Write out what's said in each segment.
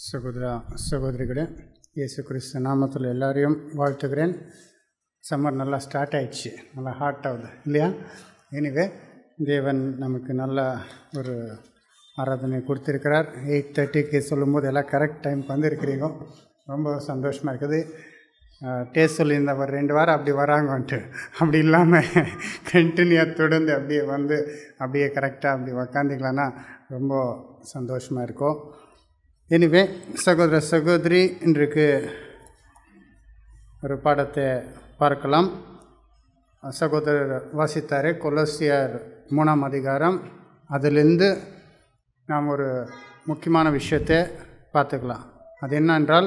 சகோதர சகோதரிகளே இயேசு கிறிஸ்து நாமத்தில் எல்லாரையும் வாழ்த்துக்கிறேன் சம்மர் நல்லா ஸ்டார்ட் ஆயிடுச்சு நல்லா ஹாட் ஆகுது இல்லையா எனிவே தேவன் நமக்கு நல்ல ஒரு ஆராதனை கொடுத்துருக்கிறார் எயிட் தேர்ட்டிக்கு சொல்லும்போது எல்லாம் கரெக்ட் டைம்க்கு வந்திருக்கிறீங்க ரொம்ப சந்தோஷமாக இருக்குது டேஸ்ட் சொல்லியிருந்த ஒரு ரெண்டு வாரம் அப்படி வராங்கன்ட்டு அப்படி இல்லாமல் கண்டினியூவாக தொடர்ந்து அப்படியே வந்து அப்படியே கரெக்டாக அப்படி உக்காந்திக்கலான்னா ரொம்ப சந்தோஷமாக இருக்கும் எனிவே சகோதர சகோதரி இன்றைக்கு ஒரு பாடத்தை பார்க்கலாம் சகோதரர் வாசித்தார் கொலசியர் மூணாம் அதிகாரம் அதிலிருந்து நாம் ஒரு முக்கியமான விஷயத்தை பார்த்துக்கலாம் அது என்னென்றால்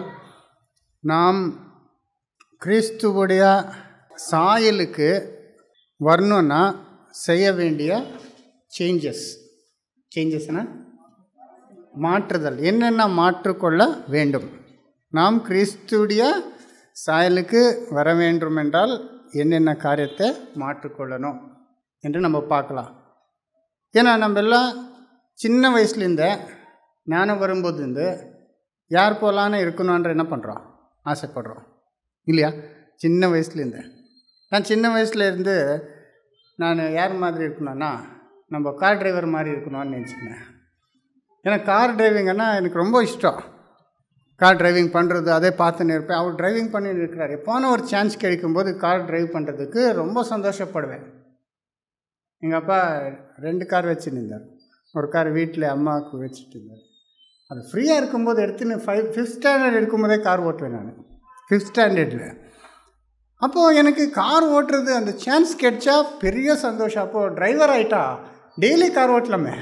நாம் கிறிஸ்துவுடைய சாயலுக்கு வரணுன்னா செய்ய வேண்டிய சேஞ்சஸ் சேஞ்சஸ்னால் மாற்றுதல் என்னென்ன மாற்றிக்கொள்ள வேண்டும் நாம் கிறிஸ்துடைய சாயலுக்கு வர வேண்டும் என்றால் என்னென்ன காரியத்தை மாற்றிக்கொள்ளணும் என்று நம்ம பார்க்கலாம் ஏன்னா நம்ம எல்லாம் சின்ன வயசுலேருந்தே ஞானம் வரும்போது யார் போலான்னு இருக்கணுன்ற என்ன பண்ணுறோம் ஆசைப்படுறோம் இல்லையா சின்ன வயசுலேருந்து நான் சின்ன வயசுலேருந்து நான் யார் மாதிரி இருக்கணும்னா நம்ம கார் டிரைவர் மாதிரி இருக்கணும்னு நினச்சிக்கினேன் ஏன்னா கார் டிரைவிங்கன்னா எனக்கு ரொம்ப இஷ்டம் கார் டிரைவிங் பண்ணுறது அதே பார்த்துன்னு இருப்பேன் அவர் டிரைவிங் பண்ணிட்டு இருக்கிறார் எப்போன ஒரு சான்ஸ் கிடைக்கும்போது கார் டிரைவ் பண்ணுறதுக்கு ரொம்ப சந்தோஷப்படுவேன் எங்கள் அப்பா ரெண்டு கார் வச்சுருந்தார் ஒரு கார் வீட்டில் அம்மாவுக்கு வச்சுட்டு இருந்தார் அது ஃப்ரீயாக இருக்கும்போது எடுத்துன்னு ஃபைவ் ஃபிஃப்த் ஸ்டாண்டர்ட் இருக்கும்போதே கார் ஓட்டுவேன் நான் ஃபிஃப்த் ஸ்டாண்டர்டில் அப்போது எனக்கு கார் ஓட்டுறது அந்த சான்ஸ் கிடைச்சா பெரிய சந்தோஷம் அப்போது டிரைவர் ஆகிட்டா டெய்லி கார் ஓட்டலாமே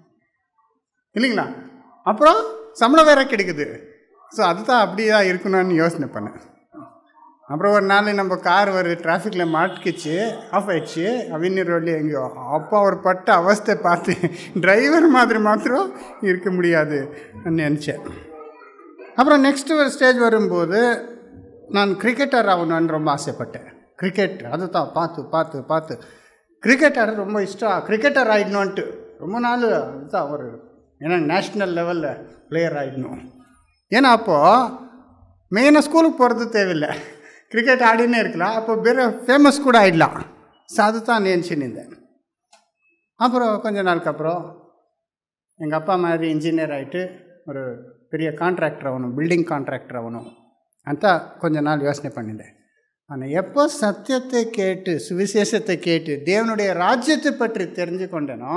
இல்லைங்களா அப்புறம் சம்பளம் வேற கிடைக்குது ஸோ அதுதான் அப்படி தான் இருக்கணும்னு யோசனை பண்ணேன் அப்புறம் ஒரு நாள் நம்ம கார் ஒரு டிராஃபிக்கில் மாட்டிக்கிச்சு ஆஃப் ஆயிடுச்சு அவினி ரோட்லேயே எங்கேயோ அப்போ அவர் பட்ட அவஸ்தை பார்த்து டிரைவர் மாதிரி மாத்திரம் இருக்க முடியாது நினச்சேன் அப்புறம் நெக்ஸ்ட் ஒரு ஸ்டேஜ் வரும்போது நான் கிரிக்கெட்டர் ஆகணும்னு ரொம்ப ஆசைப்பட்டேன் கிரிக்கெட் அதுதான் பார்த்து பார்த்து பார்த்து கிரிக்கெட்டர் ரொம்ப இஷ்டம் கிரிக்கெட்டர் ஆகிடணுன்ட்டு ரொம்ப நாள் அதுதான் ஒரு ஏன்னா நேஷ்னல் லெவலில் பிளேயர் ஆகிடணும் ஏன்னா அப்போது மெயினாக ஸ்கூலுக்கு போகிறது தேவையில்லை கிரிக்கெட் ஆடினே இருக்கலாம் அப்போ வேறு ஃபேமஸ் கூட ஆகிடலாம் ஸோ அது தான் நினச்சின்னு அப்புறம் கொஞ்ச நாளுக்கு அப்புறம் எங்கள் அப்பா மாதிரி இன்ஜினியர் ஆகிட்டு ஒரு பெரிய கான்ட்ராக்டர் ஆகணும் பில்டிங் கான்ட்ராக்டர் ஆகணும் ಅಂತ கொஞ்ச நாள் யோசனை பண்ணிட்டேன் ஆனால் எப்போ சத்தியத்தை கேட்டு சுவிசேஷத்தை கேட்டு தேவனுடைய ராஜ்யத்தை பற்றி தெரிஞ்சு கொண்டனோ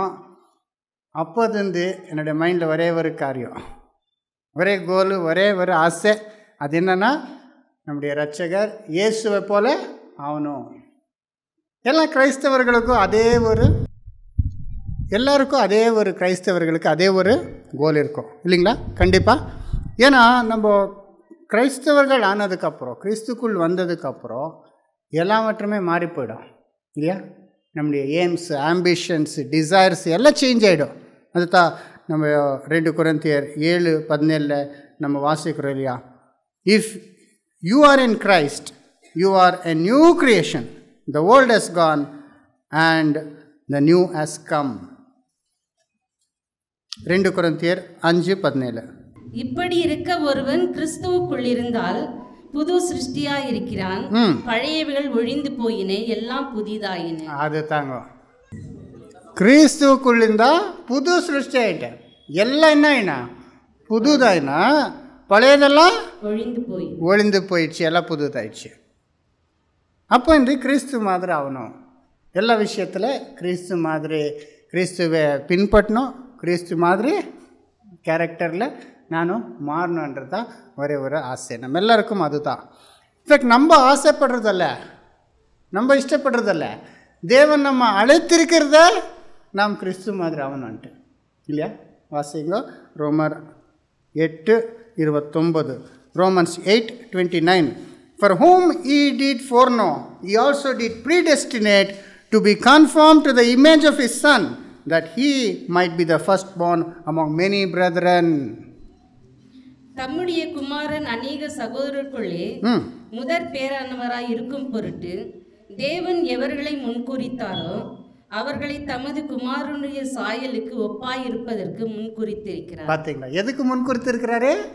அப்போதுந்து என்னுடைய மைண்டில் ஒரே ஒரு காரியம் ஒரே கோலு ஒரே ஒரு ஆசை அது என்னென்னா நம்முடைய ரட்சகர் இயேசுவை போல ஆகணும் எல்லா கிரைஸ்தவர்களுக்கும் அதே ஒரு எல்லாருக்கும் அதே ஒரு கிரைஸ்தவர்களுக்கு அதே ஒரு கோல் இருக்கும் இல்லைங்களா கண்டிப்பாக ஏன்னா நம்ம கிரைஸ்தவர்கள் ஆனதுக்கப்புறம் கிறிஸ்துக்குள் வந்ததுக்கப்புறம் எல்லாவற்றுமே மாறி போயிடும் இல்லையா நம்முடைய எய்ம்ஸ் ஆம்பிஷன்ஸ் டிசைர்ஸ் எல்லாம் சேஞ்ச் ஆகிடும் அதுதான் நம்ம ரெண்டு குரந்தியர் ஏழு பதினேழில் நம்ம வாசிக்கிறோம் இல்லையா if you are in Christ you are a new creation the old has gone and the new has come ரெண்டு குரந்தியர் அஞ்சு பதினேழு இப்படி இருக்க ஒருவன் கிறிஸ்துவுக்குள் இருந்தால் புது சிருஷ்டியா இருக்கிறான் ம் பழையவைகள் ஒழிந்து போயின எல்லாம் புதிதாயின அது தாங்க கிறிஸ்துவுக்குள்ளிருந்தா புது சிருஷ்டி ஆயிட்டேன் எல்லாம் என்ன ஆயினா புதுதாயினா பழையதெல்லாம் ஒழிந்து போய் ஒளிந்து போயிடுச்சு எல்லாம் புதுதாயிடுச்சு அப்போ இந்த கிறிஸ்து மாதிரி ஆகணும் எல்லா விஷயத்தில் கிறிஸ்து மாதிரி கிறிஸ்துவை பின்பற்றணும் கிறிஸ்து மாதிரி கேரக்டரில் நானும் மாறணுன்றது தான் ஒரே ஒரு ஆசை நம்ம எல்லாருக்கும் அதுதான் இன்ஃபேக்ட் நம்ம ஆசைப்படுறதல்ல நம்ம இஷ்டப்படுறதல்ல தேவன் நம்ம அழைத்திருக்கிறத நாம் கிறிஸ்து மாதிரி ஆகணுன்ட்டு இல்லையா வாசிங்க ரோமர் எட்டு இருபத்தொம்பது Romans eight twenty nine for whom he did foreknow he also did predestinate to be conform to the image of his son that he might be the firstborn among many brethren தம்முடைய குமாரன் அநேக சகோதரருக்குள்ளே ம் முதற் பேரானவராய் இருக்கும் பொருட்டு தேவன் எவர்களை முன்குறித்தாரோ அவர்களை தமது குமாரனுடைய சாயலுக்கு ஒப்பாயிருப்பதற்கு முன்குறித்திருக்கிறார் பார்த்தீங்களா எதுக்கு முன் குறித்திருக்கிறாரு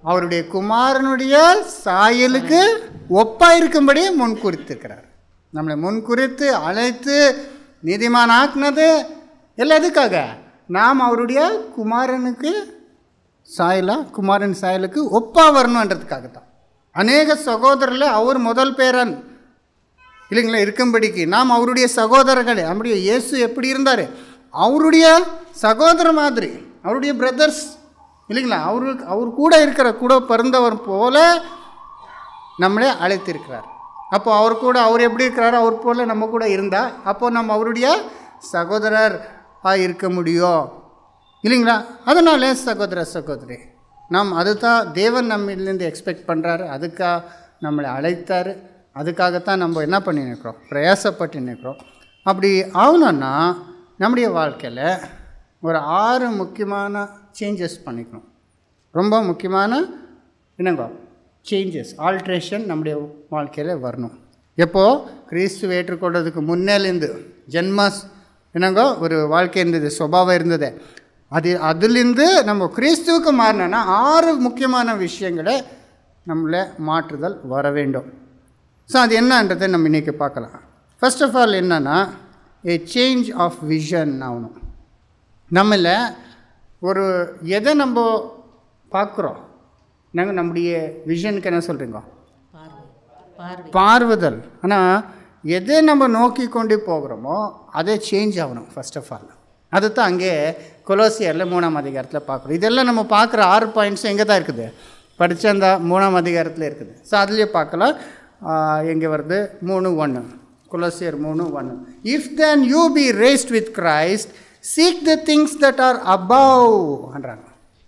அவருடைய குமாரனுடைய சாயலுக்கு ஒப்பாக இருக்கும்படி முன் குறித்திருக்கிறார் நம்மளை முன் குறித்து அழைத்து நீதிமான் ஆக்குனது எல்லாம் எதுக்காக நாம் அவருடைய குமாரனுக்கு சாயலா குமாரன் சாயலுக்கு ஒப்பா வரணுன்றதுக்காக தான் அநேக சகோதரரில் அவர் முதல் பேரன் இல்லைங்களா இருக்கும்படிக்கு நாம் அவருடைய சகோதரர்கள் நம்முடைய இயேசு எப்படி இருந்தார் அவருடைய சகோதர மாதிரி அவருடைய பிரதர்ஸ் இல்லைங்களா அவருக்கு அவர் கூட இருக்கிற கூட பிறந்தவர் போல நம்மளே அழைத்திருக்கிறார் அப்போ அவர் கூட அவர் எப்படி இருக்கிறாரோ அவர் போல நம்ம கூட இருந்தால் அப்போ நம்ம அவருடைய சகோதரர் இருக்க முடியும் இல்லைங்களா அதனால சகோதர சகோதரி நாம் அதுதான் தேவன் நம்மிலேருந்து எக்ஸ்பெக்ட் பண்ணுறாரு அதுக்காக நம்மளை அழைத்தார் அதுக்காகத்தான் நம்ம என்ன பண்ணி நிற்கிறோம் பிரயாசப்பட்டு நிற்கிறோம் அப்படி ஆகணும்னா நம்முடைய வாழ்க்கையில் ஒரு ஆறு முக்கியமான சேஞ்சஸ் பண்ணிக்கணும் ரொம்ப முக்கியமான என்னங்க சேஞ்சஸ் ஆல்ட்ரேஷன் நம்முடைய வாழ்க்கையில் வரணும் எப்போது கிறிஸ்துவ ஏற்றுக்கொள்றதுக்கு முன்னேலேருந்து ஜென்மஸ் என்னங்க ஒரு வாழ்க்கை இருந்தது சுபாவம் இருந்தது அது அதுலேருந்து நம்ம கிறிஸ்துவுக்கு மாறினோன்னா ஆறு முக்கியமான விஷயங்களை நம்மளை மாற்றுதல் வர வேண்டும் ஸோ அது என்னன்றதை நம்ம இன்றைக்கி பார்க்கலாம் ஃபர்ஸ்ட் ஆஃப் ஆல் என்னென்னா ஏ சேஞ்ச் ஆஃப் விஷன் ஆகணும் நம்மள ஒரு எதை நம்ம பார்க்குறோம் நாங்கள் நம்முடைய விஷனுக்கு என்ன சொல்கிறீங்க பார்வை பார்வை பார்வதல் ஆனால் எதை நம்ம நோக்கி கொண்டு போகிறோமோ அதே சேஞ்ச் ஆகணும் ஃபர்ஸ்ட் ஆஃப் ஆல் அது தான் அங்கே கொலோசியரில் மூணாம் அதிகாரத்தில் பார்க்குறோம் இதெல்லாம் நம்ம பார்க்குற ஆறு பாயிண்ட்ஸும் எங்கே தான் இருக்குது படித்த அந்த மூணாம் அதிகாரத்தில் இருக்குது ஸோ அதுலேயே பார்க்கலாம் எங்கே வருது மூணு ஒன்று கொலோசியர் மூணு ஒன்று if then you be raised with Christ seek the things that are அபவ்ன்றாங்க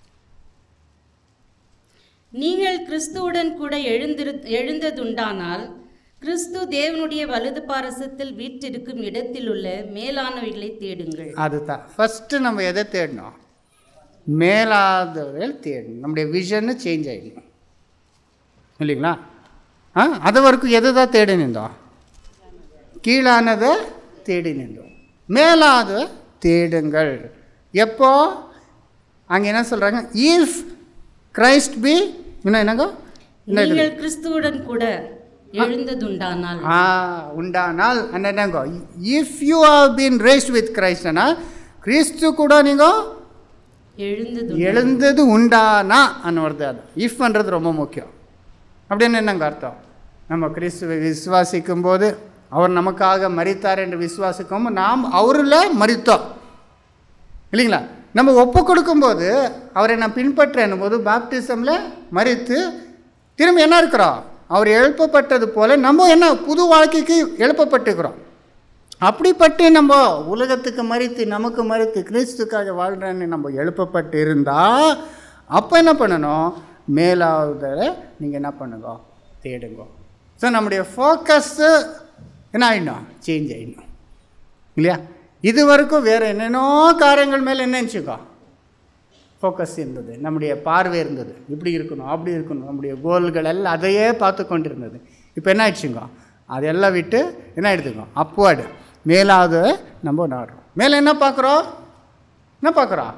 நீங்கள் கிறிஸ்துவுடன் கூட எழுந்திரு எழுந்ததுண்டானால் கிறிஸ்து தேவனுடைய வலது பாரசத்தில் வீற்றிருக்கும் இடத்தில் உள்ள மேலானவைகளை தேடுங்கள் அதுதான் ஃபஸ்ட்டு நம்ம எதை தேடணும் மேலாதவர்கள் தேடணும் நம்முடைய விஷன்னு சேஞ்ச் ஆகிடணும் இல்லைங்களா ஆ அது வரைக்கும் எது தான் தேடி நின்றோம் கீழானதை தேடி நின்றோம் மேலாத தேடுங்கள் எப்போ அங்கே என்ன சொல்கிறாங்க இஃப் கிரைஸ்ட் பி இன்னும் என்னங்க என்ன இருக்குது? நீங்கள் கிறிஸ்துவுடன் கூட எழுந்ததுண்டானால் ஆ உண்டானால் என்னங்க if you have been raised with கிரைஸ்டனா கிறிஸ்து கூட நீங்கள் எழுந்தது எழுந்தது உண்டானா வருது அது இஃப்ன்றது ரொம்ப முக்கியம் அப்படின்னு என்னங்க அர்த்தம் நம்ம கிறிஸ்துவை விசுவாசிக்கும் போது அவர் நமக்காக மரித்தார் என்று விசுவாசிக்கும் நாம் அவரில் மரித்தோம் இல்லைங்களா நம்ம ஒப்பு கொடுக்கும்போது அவரை நான் பின்பற்றேன் போது பாப்டிசமில் மறித்து திரும்ப என்ன இருக்கிறோம் அவர் எழுப்பப்பட்டது போல நம்ம என்ன புது வாழ்க்கைக்கு எழுப்பப்பட்டுக்கிறோம் அப்படிப்பட்டு நம்ம உலகத்துக்கு மறித்து நமக்கு மறித்து கிறிஸ்துக்காக வாழ்கிறேன்னு நம்ம எழுப்பப்பட்டு இருந்தால் அப்போ என்ன பண்ணணும் மேலாவத நீங்கள் என்ன பண்ணுங்க தேடுங்க ஸோ நம்முடைய ஃபோக்கஸ்ஸு என்ன ஆகிடணும் சேஞ்ச் ஆகிடணும் இல்லையா இது வரைக்கும் வேறு என்னென்னோ காரியங்கள் மேலே என்ன நினச்சிக்கோ ஃபோக்கஸ் இருந்தது நம்முடைய பார்வை இருந்தது இப்படி இருக்கணும் அப்படி இருக்கணும் நம்முடைய கோல்கள் எல்லாம் அதையே பார்த்து கொண்டிருந்தது இப்போ என்ன ஆயிடுச்சுங்க அதெல்லாம் விட்டு என்ன ஆயிடுதுங்க அப்வர்டு மேலாவது நம்ம நாடுறோம் மேலே என்ன பார்க்குறோம் என்ன பார்க்குறோம்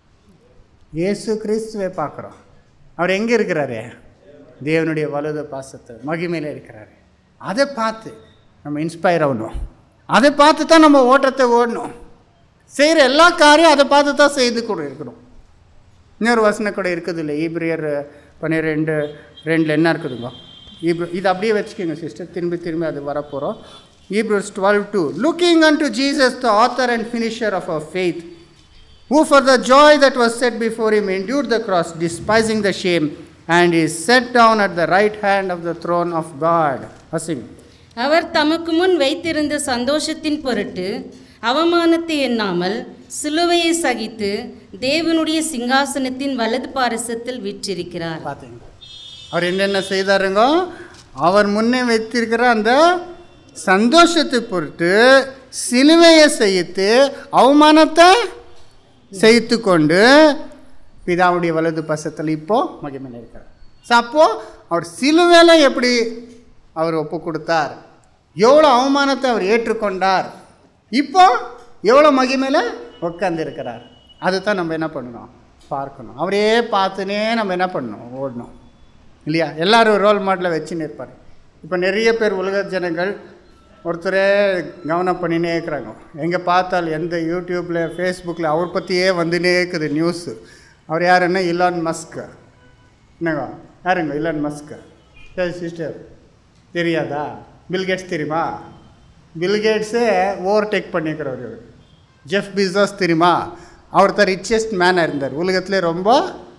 இயேசு கிறிஸ்துவை பார்க்குறோம் அவர் எங்கே இருக்கிறாரு தேவனுடைய வலது பாசத்தை மகிமையில் இருக்கிறாரு அதை பார்த்து நம்ம இன்ஸ்பயர் ஆகணும் அதை பார்த்து தான் நம்ம ஓட்டத்தை ஓடணும் செய்கிற எல்லா காரியம் அதை பார்த்து தான் செய்து கூட இருக்கணும் இன்னொரு வசனம் கூட இருக்குது இல்லை ஈப்ரியர் பன்னிரெண்டு ரெண்டில் என்ன இருக்குதுங்க ஈப்ரு இது அப்படியே வச்சுக்கோங்க சிஸ்டர் திரும்பி திரும்பி அது வரப்போகிறோம் Hebrews twelve two looking unto Jesus the author and finisher of our faith who for the joy that was set before him endured the cross, despising the shame, and is set down at the right hand of the throne of God. Asing. அவர் தமக்கு முன் வைத்திருந்த சந்தோஷத்தின் பொருட்டு அவமானத்தை எண்ணாமல் சிலுவையை சகித்து தேவனுடைய சிங்காசனத்தின் வலது பாரசத்தில் விற்றிருக்கிறார் பார்த்தீங்க அவர் என்னென்ன செய்தாருங்க அவர் முன்னே வைத்திருக்கிற அந்த சந்தோஷத்தை பொறுத்து சிலுவையை செய்து அவமானத்தை செய்து கொண்டு பிதாவுடைய வலது பசத்தில் இப்போ மகிமையில் இருக்கிறார் ஸோ அப்போது அவர் சிலுவையில் எப்படி அவர் ஒப்பு கொடுத்தார் எவ்வளோ அவமானத்தை அவர் ஏற்றுக்கொண்டார் இப்போ எவ்வளோ மகிமையில் உட்கார்ந்து இருக்கிறார் அதுதான் நம்ம என்ன பண்ணணும் பார்க்கணும் அவரையே பார்த்துனே நம்ம என்ன பண்ணணும் ஓடணும் இல்லையா எல்லாரும் ரோல் மாடலை வச்சுன்னு இருப்பார் இப்போ நிறைய பேர் உலக ஜனங்கள் ஒருத்தரே கவனம் பண்ணினே இருக்கிறாங்க எங்கே பார்த்தால் எந்த யூடியூப்பில் ஃபேஸ்புக்கில் அவர் பற்றியே வந்துனே இருக்குது நியூஸு அவர் யாருன்னா இலான் மஸ்க் என்னங்க யாருங்க இலான் மஸ்க் சரி சிஸ்டர் தெரியாதா பில்கேட்ஸ் தெரியுமா பில்கேட்ஸே ஓவர்டேக் பண்ணிக்கிறவர் இவர் ஜெஃப் பிசாஸ் தெரியுமா அவர் தான் ரிச்சஸ்ட் மேனாக இருந்தார் உலகத்திலே ரொம்ப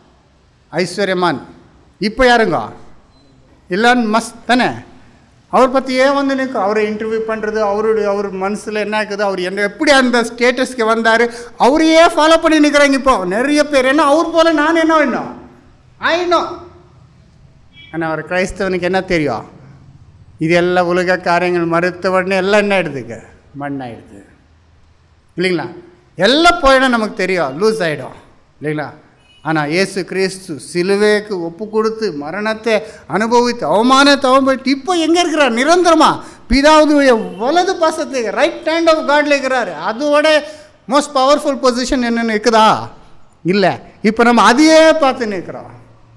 ஐஸ்வர்யமான் இப்போ யாருங்க இலான் மஸ்க் தானே அவர் பற்றியே வந்து நிற்கும் அவரை இன்டர்வியூ பண்ணுறது அவருடைய அவர் மனசில் என்ன இருக்குது அவர் என்ன எப்படி அந்த ஸ்டேட்டஸ்க்கு வந்தார் அவரையே ஃபாலோ பண்ணி நிற்கிறாங்க இப்போ நிறைய பேர் என்ன அவர் போல் நான் என்ன வேணும் ஆயிடும் ஆனால் அவர் கிறிஸ்தவனுக்கு என்ன தெரியும் இது எல்லாம் உலக காரியங்கள் மறுத்த உடனே எல்லாம் என்ன ஆயிடுதுங்க மண் ஆயிடுது இல்லைங்களா எல்லாம் போயிடும் நமக்கு தெரியும் லூஸ் ஆகிடும் இல்லைங்களா ஆனால் இயேசு கிறிஸ்து சிலுவைக்கு ஒப்பு கொடுத்து மரணத்தை அனுபவித்து அவமானத்தை அவமானித்து இப்போ எங்கே இருக்கிறார் நிரந்தரமா பிதாவுடைய வலது பாசத்துக்கு ரைட் ஹேண்ட் ஆஃப் காட்ல இருக்கிறாரு அதோட மோஸ்ட் பவர்ஃபுல் பொசிஷன் என்னென்னு இருக்குதா இல்லை இப்போ நம்ம அதையே பார்த்து நிற்கிறோம்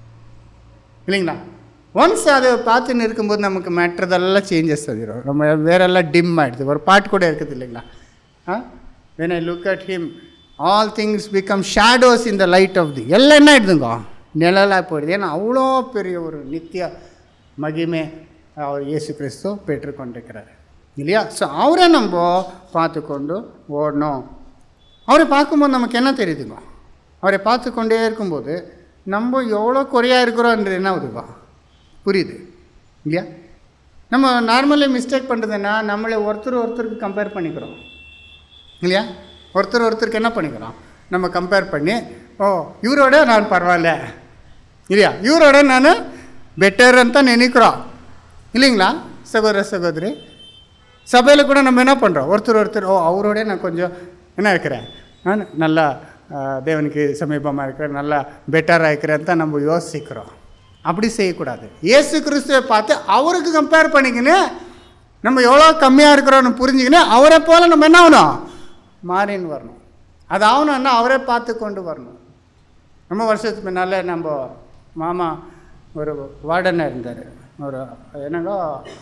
இல்லைங்களா ஒன்ஸ் அதை பார்த்துன்னு இருக்கும்போது நமக்கு மேட்ரதெல்லாம் சேஞ்சஸ் ஆகிடும் நம்ம வேறெல்லாம் டிம் ஆகிடுது ஒரு பாட்டு கூட இருக்குது இல்லைங்களா ஆ when I look at him all things become shadows in the light of the எல்லாம் என்ன ஆகிடுதுங்க நிழலாக போயிடுது ஏன்னா அவ்வளோ பெரிய ஒரு நித்திய மகிமை அவர் இயேசு கிறிஸ்து பெற்றுக்கொண்டிருக்கிறார் இல்லையா ஸோ அவரை நம்ம பார்த்துக்கொண்டு ஓடணும் அவரை பார்க்கும்போது நமக்கு என்ன தெரியுதுங்க அவரை பார்த்து கொண்டே இருக்கும்போது நம்ம எவ்வளோ குறையாக இருக்கிறோன்றது என்ன ஆகுதுப்பா புரியுது இல்லையா நம்ம நார்மலி மிஸ்டேக் பண்ணுறதுன்னா நம்மளை ஒருத்தர் ஒருத்தருக்கு கம்பேர் பண்ணிக்கிறோம் இல்லையா ஒருத்தர் ஒருத்தருக்கு என்ன பண்ணிக்கிறோம் நம்ம கம்பேர் பண்ணி ஓ இவரோட நான் பரவாயில்ல இல்லையா இவரோட நான் பெட்டர் ಅಂತ நினைக்கிறோம் இல்லைங்களா சகோதர சகோதரி சபையில் கூட நம்ம என்ன பண்ணுறோம் ஒருத்தர் ஒருத்தர் ஓ அவரோட நான் கொஞ்சம் என்ன இருக்கிறேன் நான் நல்லா ஆ, தேவனுக்கு சமீபமாக இருக்கிறேன் நல்லா பெட்டராக இருக்கிறேன்னு தான் நம்ம யோசிக்கிறோம் அப்படி செய்யக்கூடாது இயேசு கிறிஸ்துவை பார்த்து அவருக்கு கம்பேர் பண்ணிக்கின்னு நம்ம எவ்வளோ கம்மியாக இருக்கிறோன்னு புரிஞ்சுக்கின்னு அவரை போல் நம்ம என்ன ஆகணும் மாறின்னு வரணும் அது ஆகணும்னா அவரே பார்த்து கொண்டு வரணும் ரொம்ப வருஷத்துக்கு முன்னால் நம்ம மாமா ஒரு வார்டனாக இருந்தார் ஒரு என்னங்க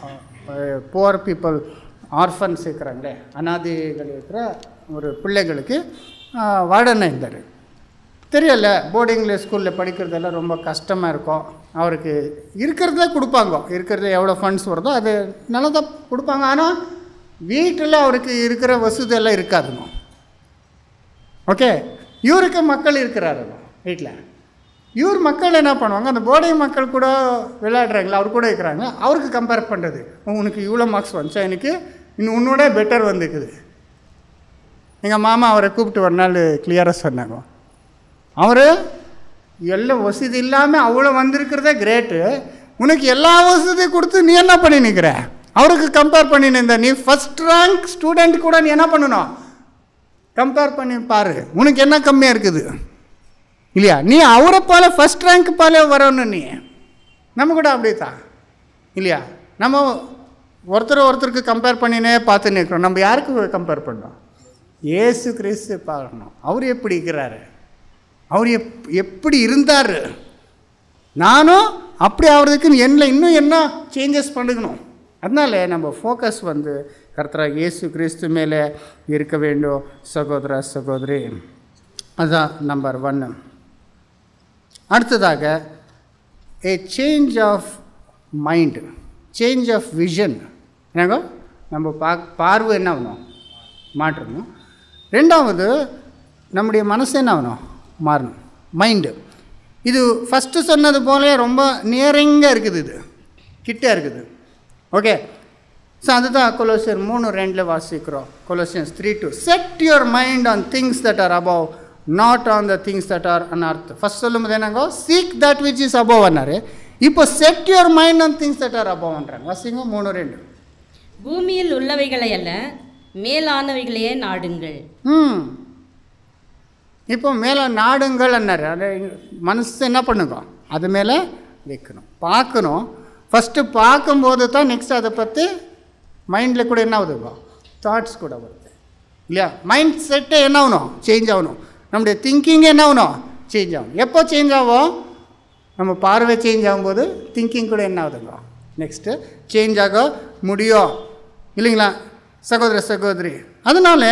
புவர் பீப்புள் ஆர்ஃபன்ஸ் இருக்கிறாங்களே அனாதைகள் இருக்கிற ஒரு பிள்ளைகளுக்கு வார்டனாக இருந்தார் தெரியல போர்டிங்கில் ஸ்கூலில் படிக்கிறதெல்லாம் ரொம்ப கஷ்டமாக இருக்கும் அவருக்கு இருக்கிறதே கொடுப்பாங்க இருக்கிறதுல எவ்வளோ ஃபண்ட்ஸ் வருதோ அது நல்லதாக கொடுப்பாங்க ஆனால் வீட்டில் அவருக்கு இருக்கிற வசதி எல்லாம் இருக்காதுங்க ஓகே இவருக்கு மக்கள் இருக்கிறாரு வீட்டில் இவர் மக்கள் என்ன பண்ணுவாங்க அந்த போர்டிங் மக்கள் கூட விளையாடுறாங்களா அவர் கூட இருக்கிறாங்க அவருக்கு கம்பேர் பண்ணுறது உனக்கு இவ்வளோ மார்க்ஸ் வந்துச்சா எனக்கு இன்னும் உன்னோட பெட்டர் வந்துக்குது எங்கள் மாமா அவரை கூப்பிட்டு ஒரு நாள் கிளியராக சொன்னாங்க அவர் எல்லாம் வசதி இல்லாமல் அவ்வளோ வந்திருக்கிறதே கிரேட்டு உனக்கு எல்லா வசதியும் கொடுத்து நீ என்ன பண்ணி நிற்கிற அவருக்கு கம்பேர் பண்ணி நின்ற நீ ஃபஸ்ட் ரேங்க் ஸ்டூடெண்ட் கூட நீ என்ன பண்ணணும் கம்பேர் பண்ணி பாரு உனக்கு என்ன கம்மியாக இருக்குது இல்லையா நீ அவரை போல ஃபஸ்ட் ரேங்க் போல வரணும் நீ நம்ம கூட அப்படி தான் இல்லையா நம்ம ஒருத்தர் ஒருத்தருக்கு கம்பேர் பண்ணினே பார்த்து நிற்கிறோம் நம்ம யாருக்கு கம்பேர் பண்ணோம் ஏசு கிறிஸ்து பார்க்கணும் அவர் எப்படி இருக்கிறாரு அவர் எப் எப்படி இருந்தார் நானும் அப்படி ஆகிறதுக்கு என்ன இன்னும் என்ன சேஞ்சஸ் பண்ணிக்கணும் அதனால நம்ம ஃபோக்கஸ் வந்து கர்த்தராக இயேசு கிறிஸ்து மேலே இருக்க வேண்டும் சகோதர சகோதரி அதுதான் நம்பர் ஒன்று அடுத்ததாக a change of mind change of vision என்னங்க நம்ம பா பார்வை என்ன ஆகணும் மாற்றணும் ரெண்டாவது நம்முடைய மனசு என்ன ஆகணும் மாறணும் மைண்டு இது ஃபஸ்ட்டு சொன்னது போல ரொம்ப நியரிங்காக இருக்குது இது கிட்டே இருக்குது ஓகே ஸோ அதுதான் கொலோசியர் மூணு ரெண்டில் வாசிக்கிறோம் Colossians three two set your mind on things that are above not on the things that are on earth first சொல்லும்போது என்னங்கோ seek that which is above அன்னாரு இப்போ set your mind on things that are அபவ்ன்றாங்க வாசிங்க மூணு ரெண்டு பூமியில் உள்ளவைகளை அல்ல மேலானவைகளையே நாடுங்கள் ம் இப்போ மேலே நாடுங்கள் அன்னாரு அது மனசு என்ன பண்ணுங்க அது மேலே வைக்கணும் பார்க்கணும் ஃபஸ்ட்டு பார்க்கும்போது தான் நெக்ஸ்ட் அதை பற்றி மைண்டில் கூட என்ன ஆகுதுங்க தாட்ஸ் கூட வருது இல்லையா மைண்ட் செட்டே என்ன ஆகணும் சேஞ்ச் ஆகணும் நம்முடைய திங்கிங் என்ன ஆகணும் சேஞ்ச் ஆகும் எப்போ சேஞ்ச் ஆகும் நம்ம பார்வை சேஞ்ச் ஆகும்போது திங்கிங் கூட என்ன ஆகுதுங்க நெக்ஸ்ட்டு சேஞ்ச் ஆக முடியும் இல்லைங்களா சகோதர சகோதரி அதனால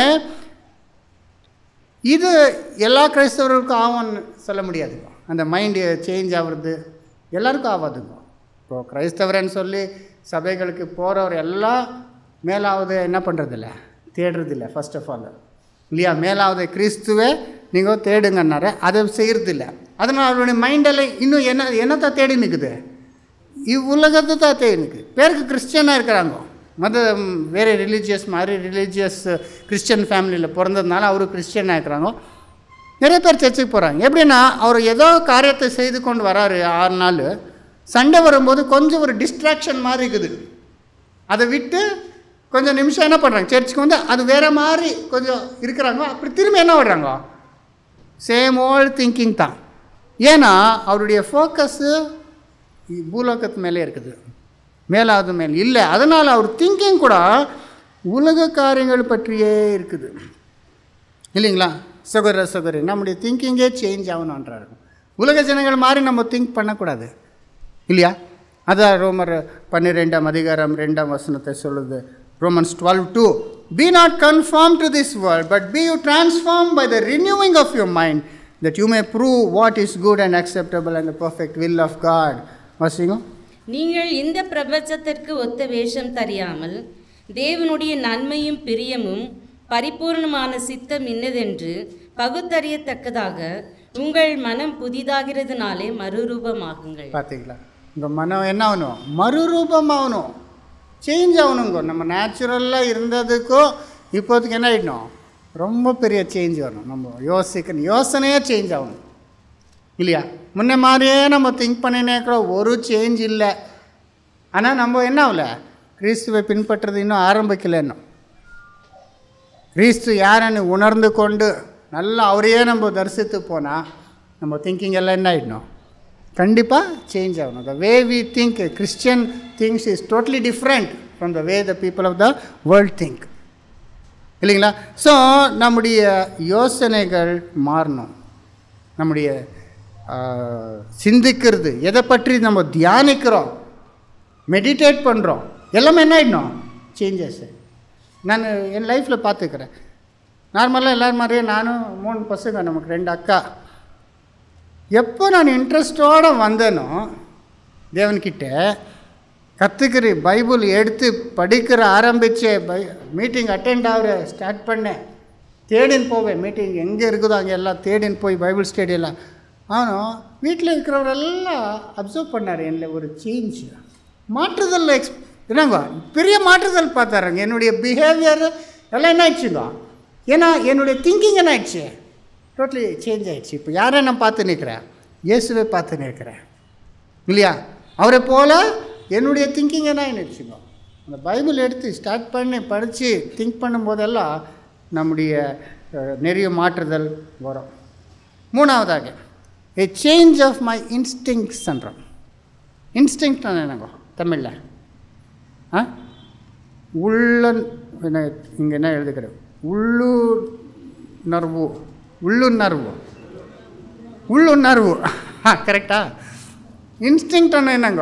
இது எல்லா கிறிஸ்தவர்களுக்கும் ஆகும்னு சொல்ல முடியாதுங்க அந்த மைண்டு சேஞ்ச் ஆகுறது எல்லாருக்கும் ஆகாதுங்க இப்போ கிறிஸ்தவரன்னு சொல்லி சபைகளுக்கு போகிறவர் எல்லாம் மேலாவது என்ன பண்ணுறதில்ல தேடுறதில்ல ஃபர்ஸ்ட் ஆஃப் ஆல் இல்லையா மேலாவது கிறிஸ்துவே நீங்கள் தேடுங்கன்னாரு அதை செய்கிறதில்ல அதனால் அவருடைய மைண்டெல்லாம் இன்னும் என்ன என்னத்தை தேடி நிற்குது இவ்வுலகத்தை தான் தேடி நிற்குது பேருக்கு கிறிஸ்டியனாக இருக்கிறாங்க மத ம், வேறு ரிலீஜியஸ் மாதிரி ரிலீஜியஸ் கிறிஸ்டியன் ஃபேமிலியில் பிறந்ததுனால அவரு கிறிஸ்டியனாக இருக்கிறாங்க நிறைய பேர் சர்ச்சுக்கு போகிறாங்க எப்படின்னா அவர் ஏதோ காரியத்தை செய்து கொண்டு வராரு ஆறு நாள் சண்டை வரும்போது கொஞ்சம் ஒரு டிஸ்ட்ராக்ஷன் மாதிரி இருக்குது அதை விட்டு கொஞ்சம் நிமிஷம் என்ன பண்ணுறாங்க சர்ச்சுக்கு வந்து அது வேறு மாதிரி கொஞ்சம் இருக்கிறாங்க அப்படி திரும்பி என்ன விடுறாங்க சேம் ஓல்ட் திங்கிங் தான் ஏன்னா அவருடைய ஃபோக்கஸ்ஸு பூலோகத்து மேலே இருக்குது மேலாவது மேல் இல்லை அதனால் அவர் திங்கிங் கூட உலக காரியங்கள் பற்றியே இருக்குது இல்லைங்களா சகோதர சகோதரி நம்முடைய திங்கிங்கே சேஞ்ச் ஆகணுன்றாரு உலக ஜனங்கள் மாதிரி நம்ம திங்க் பண்ணக்கூடாது இல்லையா அதான் ரோமர் பன்னிரெண்டாம் அதிகாரம் ரெண்டாம் வசனத்தை சொல்லுது Romans twelve two be not conform to this world but be you transform by the renewing of your mind that you may prove what is good and acceptable and the perfect will of God வாசிங்க நீங்கள் இந்த பிரபஞ்சத்திற்கு ஒத்த வேஷம் தெரியாமல் தேவனுடைய நன்மையும் பிரியமும் பரிபூர்ணமான சித்தம் இன்னதென்று பகுத்தறியத்தக்கதாக உங்கள் மனம் புதிதாகிறதுனாலே மறுரூபமாகுங்கள் பார்த்தீங்களா உங்கள் மனம் என்ன ஆகணும் மறுரூபம் ஆகணும் சேஞ்ச் ஆகணுங்க நம்ம நேச்சுரலாக இருந்ததுக்கும் இப்போதைக்கு என்ன ஆகிடணும் ரொம்ப பெரிய சேஞ்ச் வரணும் நம்ம யோசிக்கணும் யோசனையே சேஞ்ச் ஆகணும் இல்லையா முன்ன மாதிரியே நம்ம திங்க் பண்ணினே கூட ஒரு சேஞ்ச் இல்லை ஆனால் நம்ம என்ன ஆகல கிறிஸ்துவை பின்பற்றுறது இன்னும் ஆரம்பிக்கல இன்னும் கிறிஸ்து யாருன்னு உணர்ந்து கொண்டு நல்லா அவரையே நம்ம தரிசித்து போனால் நம்ம திங்கிங் எல்லாம் என்ன ஆகிடணும் கண்டிப்பாக சேஞ்ச் ஆகணும் the way we think Christian things is totally different from the way the people of the world think இல்லைங்களா ஸோ நம்முடைய யோசனைகள் மாறணும் நம்முடைய ஆஹ், சிந்திக்கிறது எதை பற்றி நம்ம தியானிக்கிறோம் மெடிடேட் பண்ணுறோம் எல்லாமே என்ன ஆகிடணும் சேஞ்சஸ் நான் என் லைஃப்பில் பார்த்துக்கிறேன் நார்மலாக எல்லோரும் மாதிரியே நானும் மூணு பசங்க நமக்கு ரெண்டு அக்கா எப்போ நான் இன்ட்ரெஸ்டோடு வந்தேனோ தேவன்கிட்ட கற்றுக்கிற பைபிள் எடுத்து படிக்கிற ஆரம்பித்த பை மீட்டிங் அட்டெண்ட் ஆகிற ஸ்டார்ட் பண்ணேன் தேடின்னு போவேன் மீட்டிங் எங்கே இருக்குதோ அங்கே எல்லாம் தேடின்னு போய் பைபிள் ஸ்டடியெல்லாம் ஆனால் வீட்டில் இருக்கிறவரெல்லாம் அப்சர்வ் பண்ணார் என்னில் ஒரு சேஞ்ச் மாற்றுதல் எக்ஸ் என்னங்க பெரிய மாற்றுதல் பார்த்தாருங்க என்னுடைய பிஹேவியர் எல்லாம் என்ன ஆயிடுச்சுங்க ஏன்னா என்னுடைய திங்கிங் என்ன ஆயிடுச்சு டோட்டலி சேஞ்ச் ஆயிடுச்சு இப்போ யாரை நான் பார்த்து நிற்கிறேன் இயேசுவை பார்த்து நிற்கிறேன் இல்லையா அவரை போல என்னுடைய திங்கிங் என்ன ஆயிடுச்சுங்க அந்த பைபிள் எடுத்து ஸ்டார்ட் பண்ணி படித்து திங்க் பண்ணும்போதெல்லாம் நம்முடைய அஹ், நிறைய மாற்றுதல் வரும் மூணாவதாக a சேஞ்ச் ஆஃப் மை இன்ஸ்டிங்ஸ்ன்றோம் இன்ஸ்டிங்க்ட் என்னங்க தமிழில் ஆ உள்ள என்ன இங்கே என்ன எழுதுக்கிறேன் உள்ளுணர்வு உள்ளுணர்வு உள்ளுணர்வு ஆ கரெக்டா இன்ஸ்டிங்க்ட் என்னங்க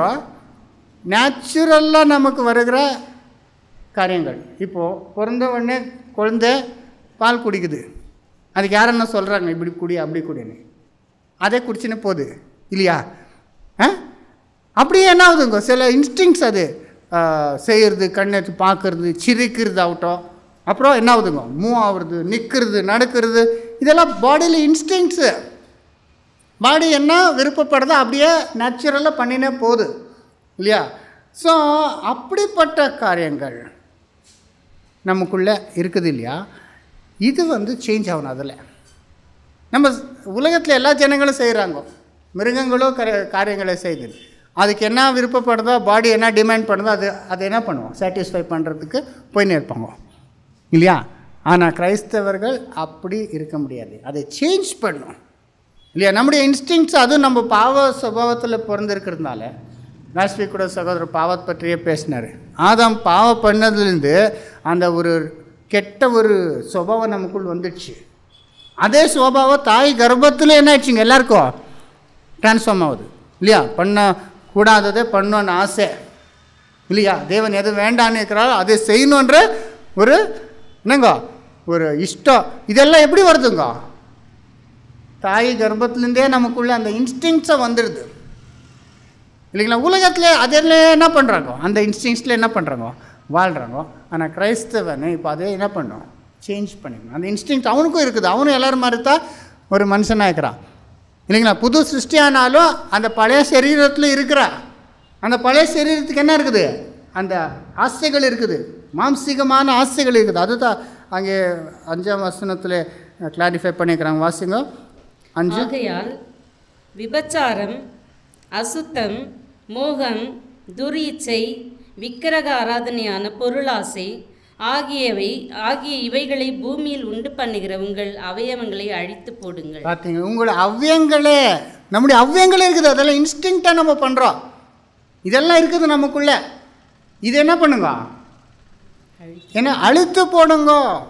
நேச்சுரலாக நமக்கு வருகிற காரியங்கள் இப்போது பிறந்த உடனே குழந்தை பால் குடிக்குது அதுக்கு யார் என்ன சொல்கிறாங்க இப்படி குடி அப்படி குடின்னு அதே குடிச்சுன்னு போகுது இல்லையா ஆ அப்படியே என்ன ஆகுதுங்க சில இன்ஸ்டிங்ஸ் அது ஆ, செய்யறது கண்ணெடுத்து பார்க்கறது சிரிக்கிறது ஆகட்டும் அப்புறம் என்ன ஆகுதுங்க மூவ் ஆகுறது நிற்கிறது நடக்கிறது இதெல்லாம் பாடியில் இன்ஸ்டிங்ஸு பாடி என்ன விருப்பப்படுதோ அப்படியே நேச்சுரலாக பண்ணினே போகுது இல்லையா ஸோ அப்படிப்பட்ட காரியங்கள் நமக்குள்ளே இருக்குது இல்லையா இது வந்து சேஞ்ச் ஆகணும் அதில் நம்ம உலகத்தில் எல்லா ஜனங்களும் செய்கிறாங்க மிருகங்களும் கர காரியங்களை செய்யுது அதுக்கு என்ன விருப்பப்படுதோ பாடி என்ன டிமாண்ட் பண்ணுதோ அது அதை என்ன பண்ணுவோம் சாட்டிஸ்ஃபை பண்ணுறதுக்கு போயின்னு இருப்பாங்க இல்லையா ஆனால் கிரைஸ்தவர்கள் அப்படி இருக்க முடியாது அதை சேஞ்ச் பண்ணும் இல்லையா நம்முடைய இன்ஸ்டிங்ஸ் அதுவும் நம்ம பாவ சுபாவத்தில் பிறந்திருக்கிறதுனால லாஸ்ட் வீக் கூட சகோதரர் பாவத்தை பற்றியே பேசினார் ஆதாம் பாவம் பண்ணதுலேருந்து அந்த ஒரு கெட்ட ஒரு சுபாவம் நமக்குள் வந்துடுச்சு அதே சுவாபாவம் தாய் கர்ப்பத்தில் என்ன ஆயிடுச்சுங்க எல்லாருக்கும் ட்ரான்ஸ்ஃபார்ம் ஆகுது இல்லையா பண்ண கூடாததை பண்ணணும்னு ஆசை இல்லையா தேவன் எது வேண்டான்னு இருக்கிறாரோ அதை செய்யணுன்ற ஒரு என்னங்க ஒரு இஷ்டம் இதெல்லாம் எப்படி வருதுங்க தாய் கர்ப்பத்துலேருந்தே நமக்குள்ள அந்த இன்ஸ்டிங்ஸை வந்துடுது இல்லைங்களா உலகத்தில் அதில் என்ன பண்ணுறாங்க அந்த இன்ஸ்டிங்ஸில் என்ன பண்ணுறாங்க வாழ்கிறாங்க ஆனால் கிரைஸ்தவன் இப்போ அதே என்ன பண்ணோம் சேஞ்ச் பண்ணிக்கணும் அந்த இன்ஸ்டிங்ஸ் அவனுக்கும் இருக்குது அவனும் எல்லாரும் மாதிரி தான் ஒரு மனுஷனாக இருக்கிறான் இல்லைங்களா புது சிருஷ்டியானாலும் அந்த பழைய சரீரத்தில் இருக்கிறா அந்த பழைய சரீரத்துக்கு என்ன இருக்குது அந்த ஆசைகள் இருக்குது மாம்சீகமான ஆசைகள் இருக்குது அதுதான் அங்கே அஞ்சாம் வசனத்தில் கிளாரிஃபை பண்ணிக்கிறாங்க வாசிங்க அஞ்சு ஆகையால் விபச்சாரம் அசுத்தம் மோகம் துரீச்சை விக்கிரக ஆராதனையான பொருளாசை ஆகியவை ஆகிய இவைகளை பூமியில் உண்டு பண்ணுகிற உங்கள் அவயவங்களை அழித்து போடுங்கள் பார்த்தீங்க உங்களோட அவ்வியங்களே நம்முடைய அவ்வியங்களே இருக்குது அதெல்லாம் இன்ஸ்டிங்க்டாக நம்ம பண்ணுறோம் இதெல்லாம் இருக்குது நமக்குள்ள இது என்ன பண்ணுங்க ஏன்னா அழுத்து போடுங்க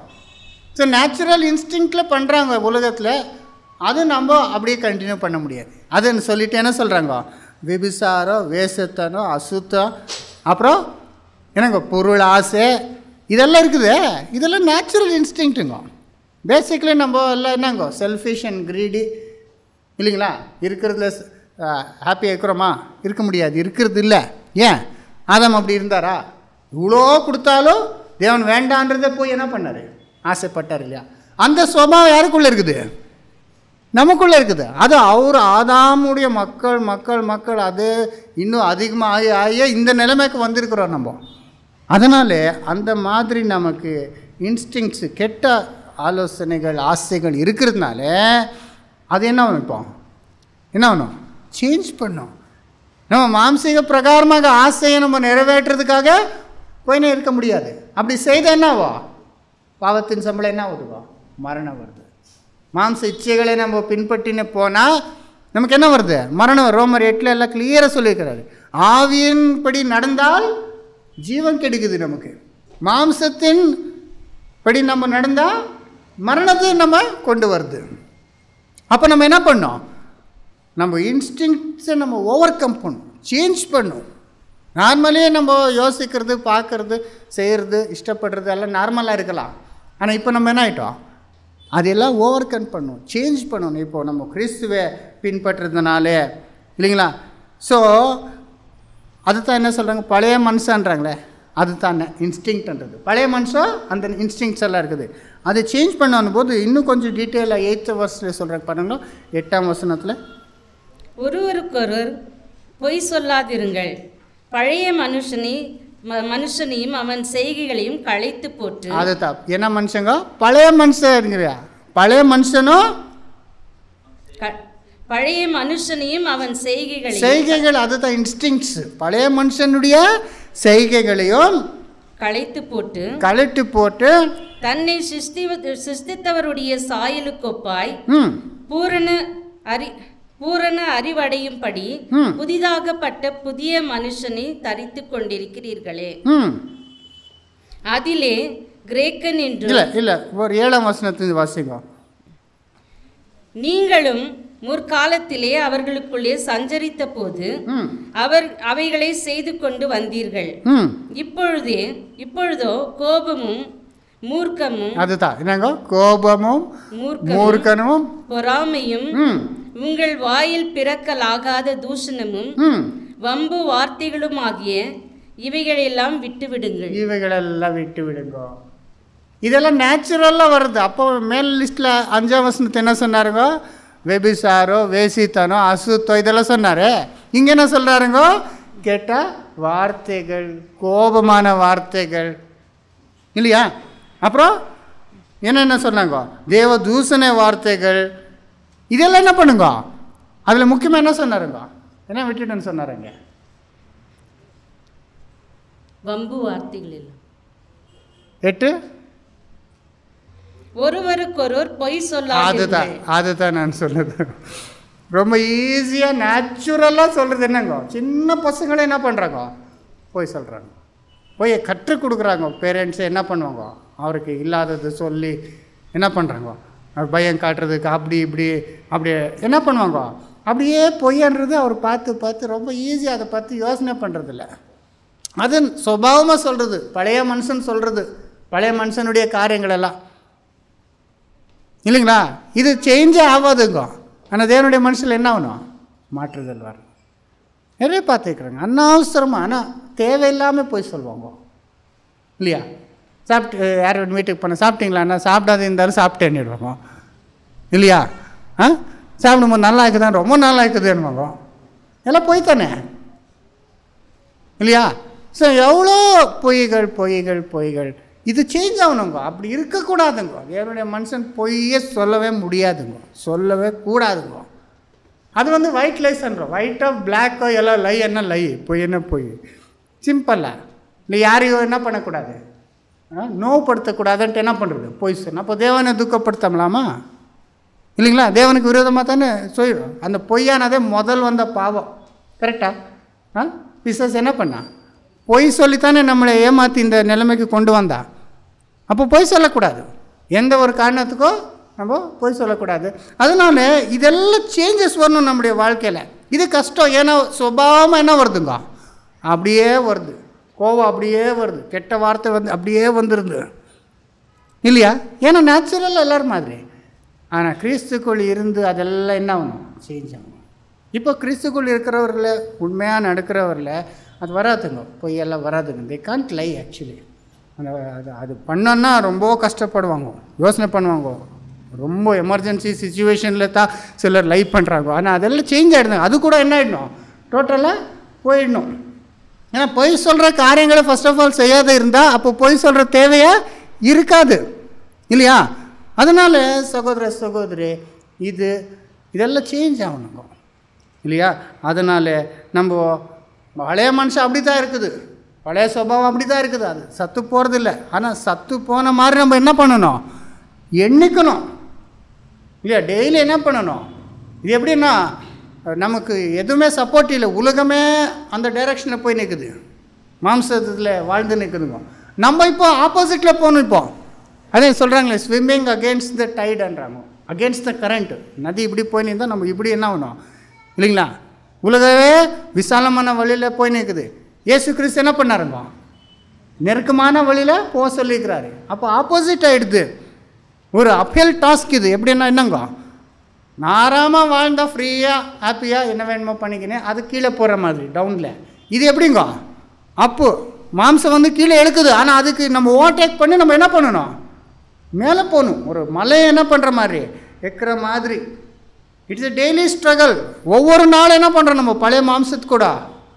ஸோ நேச்சுரல் இன்ஸ்டிங்க்டில் பண்ணுறாங்க உலகத்தில் அது நம்ம அப்படியே கண்டினியூ பண்ண முடியாது அதுன்னு சொல்லிட்டு என்ன சொல்கிறாங்க விபிசாரம் வேசத்தனம் அசுத்தம் அப்புறம் என்னங்க பொருள் ஆசை இதெல்லாம் இருக்குது இதெல்லாம் நேச்சுரல் இன்ஸ்டிங்க்ட்டுங்க பேசிக்கலி நம்ம எல்லாம் என்னங்க செல்ஃபிஷ் அண்ட் க்ரீடி இல்லைங்களா இருக்கிறதுல ஹாப்பியாக இருக்கிறோமா இருக்க முடியாது இருக்கிறது இல்லை ஏன் ஆதாம் அப்படி இருந்தாரா இவ்வளோ கொடுத்தாலும் தேவன் வேண்டான்றதை போய் என்ன பண்ணார் ஆசைப்பட்டார் இல்லையா அந்த சுபாவம் யாருக்குள்ளே இருக்குது நமக்குள்ளே இருக்குது அது அவர் ஆதாமுடைய மக்கள் மக்கள் மக்கள் அது இன்னும் அதிகமாக ஆகி ஆகிய இந்த நிலைமைக்கு வந்திருக்கிறோம் நம்ம அதனால் அந்த மாதிரி நமக்கு இன்ஸ்டிங்ஸ் கெட்ட ஆலோசனைகள் ஆசைகள் இருக்கிறதுனால அது என்ன ஆகும் இப்போ என்ன ஆகணும் சேஞ்ச் பண்ணும் நம்ம மாம்சீக பிரகாரமாக ஆசையை நம்ம நிறைவேற்றுறதுக்காக போயினே இருக்க முடியாது அப்படி செய்தால் என்ன ஆகும் பாவத்தின் சம்பளம் என்ன ஆகுதுவா மரணம் வருது மாம்ச இச்சைகளை நம்ம பின்பற்றின்னு போனால் நமக்கு என்ன வருது மரணம் ரோமர் எட்டில் எல்லாம் கிளியராக சொல்லியிருக்கிறாரு ஆவியின்படி நடந்தால் ஜீவன் கெடுக்குது நமக்கு மாம்சத்தின் படி நம்ம நடந்தால் மரணத்தை நம்ம கொண்டு வருது அப்போ நம்ம என்ன பண்ணோம் நம்ம இன்ஸ்டிங்ஸை நம்ம ஓவர் கம் பண்ணும் சேஞ்ச் பண்ணும் நார்மலே நம்ம யோசிக்கிறது பார்க்கறது செய்கிறது இஷ்டப்படுறது எல்லாம் நார்மலாக இருக்கலாம் ஆனால் இப்போ நம்ம என்ன ஆகிட்டோம் அதெல்லாம் ஓவர் கம் பண்ணும் சேஞ்ச் பண்ணணும் இப்போ நம்ம கிறிஸ்துவை பின்பற்றுறதுனால இல்லைங்களா ஸோ அதுதான் என்ன சொல்கிறாங்க பழைய மனுஷன்றாங்களே அது தான் இன்ஸ்டிங்க்ன்றது பழைய மனுஷன் அந்த இன்ஸ்டிங்க்ஸ் எல்லாம் இருக்குது அதை சேஞ்ச் பண்ணணும் போது இன்னும் கொஞ்சம் டீட்டெயிலாக எயித்து வருஷத்தில் சொல்கிறாங்க பாருங்க எட்டாம் வசனத்தில் ஒருவருக்கொருவர் பொய் சொல்லாதிருங்கள் பழைய மனுஷனை ம- மனுஷனையும் அவன் செய்கைகளையும் களைத்து போட்டு அதுதான் என்ன மனுஷங்க பழைய மனுஷன் பழைய கன்சனும் க- பழைய மனுஷனையும் அவன் செய்கைகளையும் செய்கைகள் அதுதான் இன்ஸ்டிங்ஸ் பழைய மனுஷனுடைய செய்கைகளையும் களைத்து போட்டு கழட்டி போட்டு தன்னை சிருஷ்டி சிருஷ்டித்தவருடைய சாயலுக்கொப்பாய் ம் பூரண அறி பூரண அறிவடையும்படி ம். புதிதாகப்பட்ட புதிய மனுஷனை தரித்து கொண்டிருக்கிறீர்களே ம் அதிலே கிரேக்கன் என்று இல்லை இல்லை ஒரு ஏழாம் வசனத்தின் வாசிங்க நீங்களும் முற்காலத்திலே அவர்களுக்குள்ளே சஞ்சரித்த போது ம் அவர் அவைகளை செய்து கொண்டு வந்தீர்கள் ம் இப்பொழுதே இப்பொழுதோ கோபமும் மூர்க்கமும் அதுதான் என்னங்க கோபமும் மூர்க்கமும் மூர்க்கனும் பொறாமையும் ம் உங்கள் வாயில் பிறக்கலாகாத தூஷணமும் ம் வம்பு வார்த்தைகளுமாகிய இவைகளெல்லாம் விட்டுவிடுங்கள் இவைகளெல்லாம் விட்டு விடுங்க இதெல்லாம் நேச்சுரலாக வருது அப்போ மேல் லிஸ்ட்டில் அஞ்சாம் வசனத்தை என்ன சொன்னாருங்க வெபிசாரோ வேசித்தனோ அசுத்தம் இதெல்லாம் சொன்னார் இங்கே என்ன சொல்கிறாருங்க கெட்ட வார்த்தைகள் கோபமான வார்த்தைகள் இல்லையா அப்புறம் என்னென்ன சொன்னாங்க தேவ தூசண வார்த்தைகள் இதெல்லாம் என்ன பண்ணுங்க அதில் முக்கியமாக என்ன சொன்னாருங்க என்ன விட்டுட்டேன்னு சொன்னாருங்க வம்பு வார்த்தைகள் எல்லாம் எட்டு ஒருவருக்கொருவர் பொய் அதுதான் சொல்லாதீர்கள் அதுதான் நான் சொன்னது ரொம்ப ஈஸியாக நேச்சுரலாக சொல்கிறது என்னங்க சின்ன பசங்களே என்ன பண்ணுறாங்க போய் சொல்கிறாங்க போய் கற்றுக் கொடுக்குறாங்க பேரண்ட்ஸ் என்ன பண்ணுவாங்க அவருக்கு இல்லாதது சொல்லி என்ன பண்ணுறாங்க அவர் பயம் காட்டுறதுக்கு அப்படி இப்படி அப்படி என்ன பண்ணுவாங்க அப்படியே பொய்யன்றது அவர் பார்த்து பார்த்து ரொம்ப ஈஸியாக அதை பார்த்து யோசனை பண்ணுறதில்ல அது சுபாவமாக சொல்கிறது பழைய மனுஷன் சொல்கிறது பழைய மனுஷனுடைய காரியங்கள் எல்லாம் இல்லைங்களா இது சேஞ்சே ஆகாதுங்க ஆனால் தேவனுடைய மனுஷில் என்ன ஆகணும் மாற்றுதல் வரும் நிறைய பார்த்துருக்குறாங்க அனாவசரமாக ஆனால் தேவையில்லாமல் போய் சொல்லுவாங்க இல்லையா சாப்பிட்டு யார் வீட்டுக்கு போன சாப்பிட்டீங்களாண்ணா சாப்பிடாத இருந்தாலும் சாப்பிட்டேன்னுடுவாங்க இல்லையா ஆ சாப்பிடும்போது நல்லா இருக்குதான் ரொம்ப நல்லா இருக்குதுன்னுவாங்க எல்லாம் போய் தானே இல்லையா ஸோ எவ்வளோ பொய்கள் பொய்கள் பொய்கள் இது சேஞ்ச் ஆகணுங்க அப்படி இருக்கக்கூடாதுங்க தேவனுடைய மனுஷன் பொய்யே சொல்லவே முடியாதுங்க சொல்லவே கூடாதுங்க அது வந்து ஒயிட் லைஸ்ன்றோம் ஒயிட்டோ பிளாக்கோ எல்லாம் லை என்ன லை பொய் என்ன பொய் சிம்பிளாக இல்லை யாரையும் என்ன பண்ணக்கூடாது ஆ, நோவுபடுத்தக்கூடாதுன்ட்டு என்ன பண்ணுறது பொய் சொன்னால் அப்போ தேவனை துக்கப்படுத்தலாமா இல்லைங்களா தேவனுக்கு விரோதமாக தானே சொல்லிடும் அந்த பொய்யானதே முதல் வந்த பாவம் கரெக்டா ஆ பிசாஸ் என்ன பண்ணா பொய் சொல்லித்தானே நம்மளை ஏமாற்றி இந்த நிலைமைக்கு கொண்டு வந்தா அப்போ பொய் சொல்லக்கூடாது எந்த ஒரு காரணத்துக்கோ நம்ம பொய் சொல்லக்கூடாது அதனால இதெல்லாம் சேஞ்சஸ் வரணும் நம்முடைய வாழ்க்கையில் இது கஷ்டம் ஏன்னா சுபாவமாக என்ன வருதுங்க அப்படியே வருது கோவம் அப்படியே வருது கெட்ட வார்த்தை வந்து அப்படியே வந்துருது இல்லையா ஏன்னா நேச்சுரல் எல்லாரும் மாதிரி ஆனால் கிறிஸ்துக்குள் இருந்து அதெல்லாம் என்ன ஆகணும் சேஞ்ச் ஆகணும் இப்போ கிறிஸ்துக்குள் இருக்கிறவரில் உண்மையாக நடக்கிறவரில் அது வராதுங்க பொய்யெல்லாம் வராதுங்க தே கான்ட் லை ஆக்சுவலி அந்த அது அது பண்ணோன்னா ரொம்ப கஷ்டப்படுவாங்க யோசனை பண்ணுவாங்க ரொம்ப எமர்ஜென்சி சுச்சுவேஷனில் தான் சிலர் லைஃப் பண்ணுறாங்க ஆனால் அதெல்லாம் சேஞ்ச் ஆகிடுது அது கூட என்ன ஆகிடணும் டோட்டலாக போயிடணும் ஏன்னா பொய் சொல்கிற காரியங்களை ஃபர்ஸ்ட் ஆஃப் ஆல் செய்யாத இருந்தால் அப்போ பொய் சொல்கிற தேவையா இருக்காது இல்லையா அதனால் சகோதர சகோதரி இது இதெல்லாம் சேஞ்ச் ஆகணுங்க இல்லையா அதனால் நம்ம பழைய மனுஷன் அப்படி தான் இருக்குது பழைய சுபாவம் அப்படி தான் இருக்குது அது சத்து போகிறது இல்லை ஆனால் சத்து போன மாதிரி நம்ம என்ன பண்ணணும் எண்ணிக்கணும் இல்லையா டெய்லி என்ன பண்ணணும் இது எப்படின்னா நமக்கு எதுவுமே சப்போர்ட் இல்லை உலகமே அந்த டைரக்ஷனில் போய் நிற்குது மாம்சத்தில் வாழ்ந்து நிற்குதுங்க நம்ம இப்போ ஆப்போசிட்டில் போகணும் இப்போ அதே சொல்கிறாங்களே ஸ்விம்மிங் அகேன்ஸ்ட் த டைடுன்றாங்க அகேன்ஸ்ட் த கரண்ட் நதி இப்படி போய் நின்றா நம்ம இப்படி என்ன ஆகணும் இல்லைங்களா உலகவே விசாலமான வழியில் போய் நிற்குது இயேசு கிறிஸ்து என்ன பண்ணாருங்க நெருக்கமான வழியில் போக சொல்லியிருக்கிறாரு அப்போ ஆப்போசிட் ஆகிடுது ஒரு அப்பியல் டாஸ்க் இது எப்படின்னா என்னங்க நாராமல் வாழ்ந்தா ஃப்ரீயாக ஹாப்பியாக என்ன வேணுமோ பண்ணிக்கினேன் அது கீழே போகிற மாதிரி டவுனில் இது எப்படிங்க அப்பு மாம்சம் வந்து கீழே எடுக்குது ஆனால் அதுக்கு நம்ம ஓவர்டேக் பண்ணி நம்ம என்ன பண்ணணும் மேலே போகணும் ஒரு மலையை என்ன பண்ணுற மாதிரி எக்கிற மாதிரி இட்ஸ் a டெய்லி ஸ்ட்ரகிள் ஒவ்வொரு நாளும் என்ன பண்ணுறோம் நம்ம பழைய மாம்சத்து கூட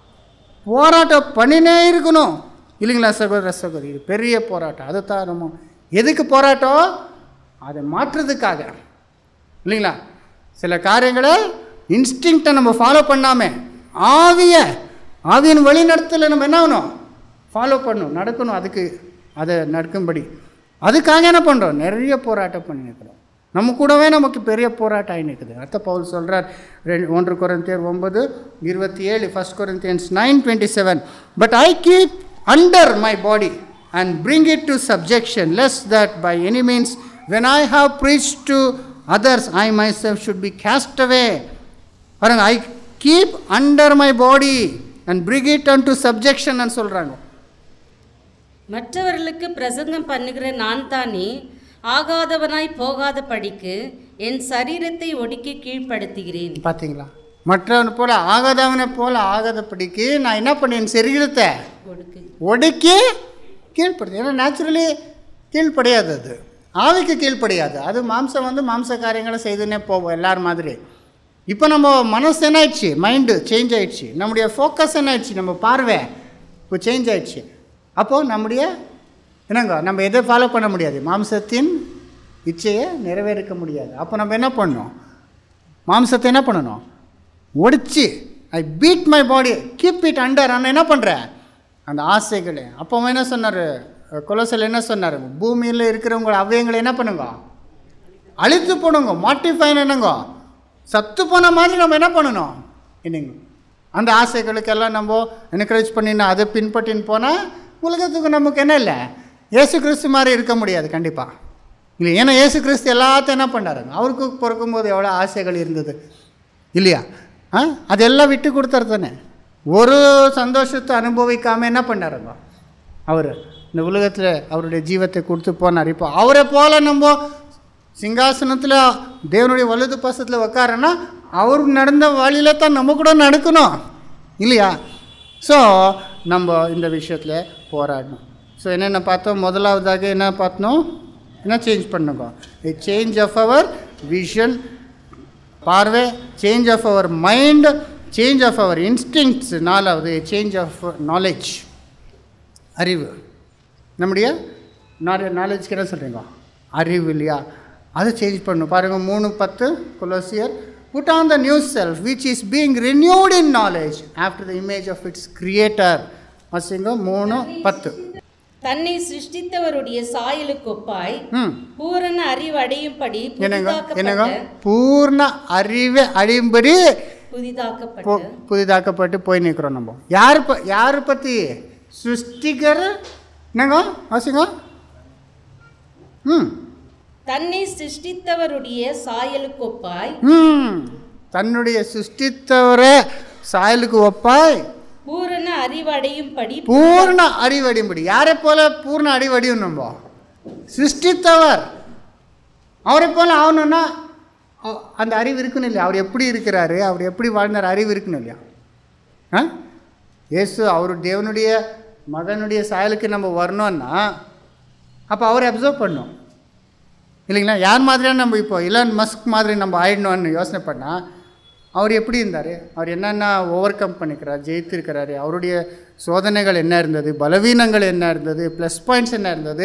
போராட்டம் பண்ணினே இருக்கணும் இல்லைங்களா சகோதர சகோதரி இது பெரிய போராட்டம் அதை தான் நம்ம எதுக்கு போராட்டம் அதை மாற்றுறதுக்காக இல்லைங்களா சில காரியங்களை இன்ஸ்டிங்க்டை நம்ம ஃபாலோ பண்ணாமல் ஆவிய ஆவியின் வழிநடத்தல நம்ம என்ன ஆகணும் ஃபாலோ பண்ணணும் நடக்கணும் அதுக்கு அதை நடக்கும்படி அதுக்காக என்ன பண்ணுறோம் நிறைய போராட்டம் பண்ணி நிற்கிறோம் நம்ம கூடவே நமக்கு பெரிய போராட்டம் ஆகி நிற்குது அர்த்த பவுல் சொல்கிறார் ரெண்டு ஒன்று குரந்தியர் ஒன்பது இருபத்தி ஏழு first Corinthians nine twenty seven but I keep under my body and bring it to subjection lest that by any means when I have preach to others I myself should be cast away பாருங்க I keep under my body and bring it unto subjection சொல்கிறாங்க மற்றவர்களுக்கு பிரசங்கம் பண்ணுகிற நான் தானே ஆகாதவனாய் போகாத படிக்கு என் சரீரத்தை ஒடுக்கி கீழ்ப்படுத்துகிறேன் பார்த்தீங்களா மற்றவனை போல ஆகாதவனை போல ஆகாதபடிக்கு நான் என்ன பண்ணேன் சரீரத்தை ஒடுக்கு ஒடுக்கி கீழ்ப்படுது ஏன்னா நேச்சுரலி கீழ்ப்படையாது அது ஆவிக்கு கீழ்ப்படையாது அது மாம்சம் வந்து மாம்ச காரியங்களை செய்துன்னே போவோம் எல்லார் மாதிரி இப்போ நம்ம மனசு என்ன ஆயிடுச்சு மைண்டு சேஞ்ச் ஆயிடுச்சு நம்முடைய ஃபோக்கஸ் என்ன ஆயிடுச்சு நம்ம பார்வை இப்போ சேஞ்ச் ஆயிடுச்சு அப்போது நம்முடைய என்னங்க நம்ம எதை ஃபாலோ பண்ண முடியாது மாம்சத்தின் இச்சையை நிறைவேறிக்க முடியாது அப்போ நம்ம என்ன பண்ணணும் மாம்சத்தை என்ன பண்ணணும் ஒடிச்சு I beat my body keep it under ஆனால் என்ன பண்ணுறேன் அந்த ஆசைகளை அப்போ அவன் என்ன சொன்னார் கொலோசல் என்ன சொன்னார் பூமியில் இருக்கிறவங்க அவயங்களை என்ன பண்ணுங்க அழித்து போடுங்க மாட்டிஃபைன் என்னங்க சத்து போன மாதிரி நம்ம என்ன பண்ணணும் என்னங்க அந்த ஆசைகளுக்கெல்லாம் நம்ம என்கரேஜ் பண்ணினா அதை பின்பற்றின்னு போனால் உலகத்துக்கு நமக்கு என்ன இல்லை இயேசு கிறிஸ்து மாதிரி இருக்க முடியாது கண்டிப்பாக இல்லை ஏன்னா இயேசு கிறிஸ்து எல்லாத்தையும் என்ன பண்ணாருங்க அவருக்கு பிறக்கும்போது எவ்வளோ ஆசைகள் இருந்தது இல்லையா ஆ அதெல்லாம் விட்டு கொடுத்தாரு தானே ஒரு சந்தோஷத்தை அனுபவிக்காமல் என்ன பண்ணாருங்க அவர் இந்த உலகத்தில் அவருடைய ஜீவத்தை கொடுத்து போனார் இப்போ அவரை போல நம்ம சிங்காசனத்தில் தேவனுடைய வலது பாசத்தில் உக்காரன்னா அவர் நடந்த வழியில தான் நம்ம கூட நடக்கணும் இல்லையா ஸோ நம்ம இந்த விஷயத்தில் போராடணும் ஸோ என்னென்ன பார்த்தோம் முதலாவதாக என்ன பார்த்தோம் என்ன சேஞ்ச் பண்ணுங்க a change of our vision பார்வை change of our mind change of our instincts நாலாவது சேஞ்ச் ஆஃப் நாலேஜ் அறிவு நம்முடைய நாலேஜ்க்கு என்ன சொல்கிறீங்க அறிவு இல்லையா அதை சேஞ்ச் பண்ணும் பாருங்கள் மூணு பத்து கொலோசியர் put on the new self which is being renewed in knowledge after the image of its creator வசிங்க மூணு பத்து தன்னை சிருஷ்டித்தவருடைய சாயலுக்கு ஒப்பாய் ம் பூரண அறிவு அடையும்படி என்னங்க என்னங்க புதிதாக்கப்பட்ட பூர்ண அறிவை அழியும்படி புதிதாக்கப்பட்ட பு- புதிதாக்கப்பட்டு போய் நிற்கிறோம் நம்ம யார் ப யார் பற்றி சிருஷ்டிகர் என்னங்க வாசிங்க ம் தன்னை சிருஷ்டித்தவருடைய சாயலுக்கு ஒப்பாய் ம் தன்னுடைய சிருஷ்டித்தவரை சாயலுக்கு ஒப்பாய் பூரண அறிவு அடையும்படி பூர்ண அறிவடியும்படி யாரை போல பூர்ண அறிவடியும் நம்ம சிருஷ்டித்தவர் அவரை போல ஆகணும்னா அ- அந்த அறிவு இருக்கணும் இல்லையா அவர் எப்படி இருக்கிறாரு அவர் எப்படி வாழ்ந்தார் அறிவு இருக்கணும் இல்லையா ஆ இயேசு அவர் தேவனுடைய மகனுடைய சாயலுக்கு நம்ம வரணும்னா அப்போ அவரை அப்சர்வ் பண்ணோம் இல்லைங்களா யார் மாதிரியான நம்ம இப்போ இலான் மஸ்க் மாதிரி நம்ம ஆயிடணும்னு யோசனை பண்ணால் அவர் எப்படி இருந்தார் அவர் என்னென்ன ஓவர் கம் பண்ணிக்கிறார் ஜெயித்திருக்கிறாரு அவருடைய சோதனைகள் என்ன இருந்தது பலவீனங்கள் என்ன இருந்தது ப்ளஸ் பாயிண்ட்ஸ் என்ன இருந்தது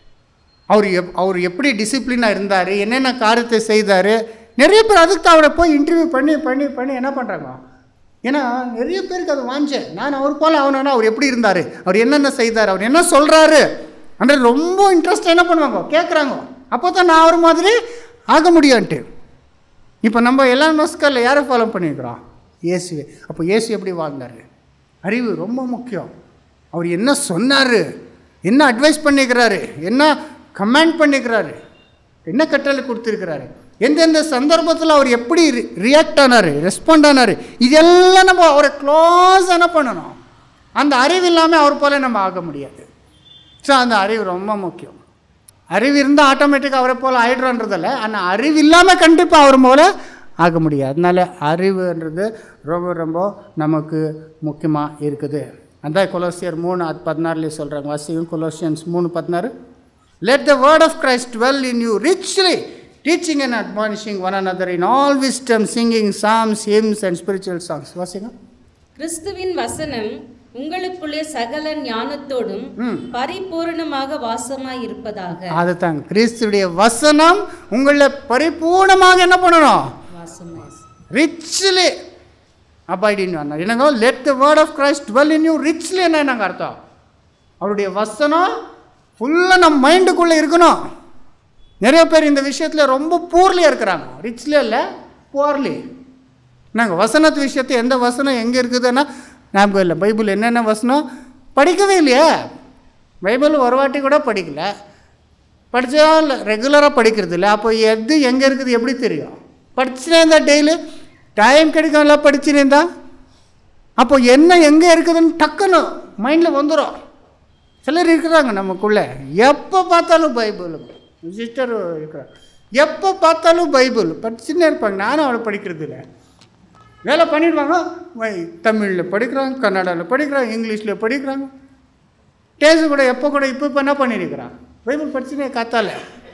அவர் எப் அவர் எப்படி டிசிப்ளினாக இருந்தார் என்னென்ன காரியத்தை செய்தார் நிறைய பேர் அதுக்கு தான் அவரை போய் இன்டர்வியூ பண்ணி பண்ணி பண்ணி என்ன பண்ணுறாங்க ஏன்னா நிறைய பேருக்கு அது வாஞ்சேன் நான் அவர் போல் ஆகணும்னா அவர் எப்படி இருந்தார் அவர் என்னென்ன செய்தார் அவர் என்ன சொல்கிறாரு அந்த ரொம்ப இன்ட்ரெஸ்ட் என்ன பண்ணுவாங்க கேட்குறாங்க அப்போ தான் நான் அவர் மாதிரி ஆக முடியும்ன்ட்டு இப்போ நம்ம எல்லா மஸ்கல்ல யாரை ஃபாலோ பண்ணியிருக்கிறோம் இயேசுவே அப்போ இயேசு எப்படி வாழ்ந்தார் அறிவு ரொம்ப முக்கியம் அவர் என்ன சொன்னார் என்ன அட்வைஸ் பண்ணிக்கிறாரு என்ன கமெண்ட் பண்ணிக்கிறாரு என்ன கட்டளை கொடுத்துருக்கிறாரு எந்தெந்த சந்தர்ப்பத்தில் அவர் எப்படி ரியாக்ட் ஆனார் ரெஸ்பாண்ட் ஆனார் இதெல்லாம் நம்ம அவரை க்ளோஸ் என்ன பண்ணணும் அந்த அறிவு இல்லாமல் அவர் போல நம்ம ஆக முடியாது ஸோ அந்த அறிவு ரொம்ப முக்கியம் அறிவு இருந்தால் ஆட்டோமேட்டிக்காக அவரை போல் ஆயிடுறோன்றதில்ல ஆனால் அறிவு இல்லாமல் கண்டிப்பாக அவர் போல ஆக முடியாது அதனால அறிவுன்றது ரொம்ப ரொம்ப நமக்கு முக்கியமாக இருக்குது அந்த கொலோசியர் மூணு அது பதினாறுலேயே சொல்கிறாங்க வாசியும் கொலோசியன்ஸ் மூணு பதினாறு let the word of Christ dwell in you richly teaching and admonishing one another in all wisdom singing songs hymns and spiritual songs வாசிங்க கிறிஸ்துவின் வசனம் உங்களுக்குள்ளே சகல ஞானத்தோடும் ம் பரிபூரணமாக வாசமாய் இருப்பதாக அதுதாங்க கிறிஸ்துடைய வசனம் உங்களை பரிபூர்ணமாக என்ன பண்ணணும் வாசமாய் ரிச்லி அபாய்டின்னு வந்தார் என்னங்க let the word of Christ dwell in you richly என்ன என்னங்க அர்த்தம் அவருடைய வசனம் ஃபுல்லாக நம்ம மைண்டுக்குள்ளே இருக்கணும் நிறைய பேர் இந்த விஷயத்தில் ரொம்ப பூர்லியாக இருக்கிறாங்க ரிச்லி இல்லை போர்லி நாங்கள் வசனத்து விஷயத்தை எந்த வசனம் எங்கே இருக்குதுன்னா ஞாபகம் இல்லை பைபிள் என்னென்ன வசனம் படிக்கவே இல்லையே பைபிள் ஒரு வாட்டி கூட படிக்கல படித்தா ரெகுலராக படிக்கிறது இல்லை அப்போ எது எங்கே இருக்குது எப்படி தெரியும் படிச்சுனே இருந்தா டெய்லி டைம் கிடைக்கும்ல படிச்சுனே இருந்தா அப்போ என்ன எங்கே இருக்குதுன்னு டக்குன்னு மைண்டில் வந்துடும் சிலர் இருக்கிறாங்க நமக்குள்ளே எப்போ பார்த்தாலும் பைபிள் சிஸ்டர் இருக்கிறாங்க எப்போ பார்த்தாலும் பைபிள் படிச்சுன்னே இருப்பாங்க நானும் அவளை படிக்கிறது இல்லை வேலை பண்ணிடுவாங்க தமிழில் படிக்கிறாங்க கன்னடாவில் படிக்கிறாங்க இங்கிலீஷில் படிக்கிறாங்க டேஸு கூட எப்போ கூட இப்போ இப்போ என்ன பண்ணியிருக்கிறான் பைபிள் படிச்சுனே காத்தால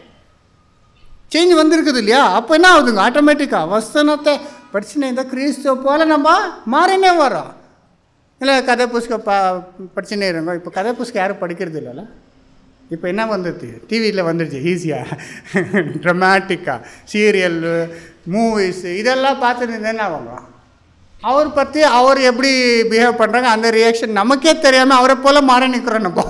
சேஞ்ச் வந்திருக்குது இல்லையா அப்போ என்ன ஆகுதுங்க ஆட்டோமேட்டிக்காக வசனத்தை படிச்சுனே இருந்தால் கிறிஸ்துவ போல் நம்ம மாறினே வரோம் இல்லை கதை புஸ்தகம் பா படிச்சுனே இருங்க இப்போ கதை புஸ்தகம் யாரும் படிக்கிறது இல்லைல்ல இப்போ என்ன வந்துடுது டிவியில் வந்துடுச்சு ஈஸியாக ட்ரமாட்டிக்காக சீரியல் மூவிஸ் இதெல்லாம் பார்த்துட்டு இருந்தா என்ன ஆகுங்க அவர் பற்றி அவர் எப்படி பிஹேவ் பண்ணுறாங்க அந்த ரியாக்ஷன் நமக்கே தெரியாமல் அவரை போல் மாற நிற்கிறோம் நம்ம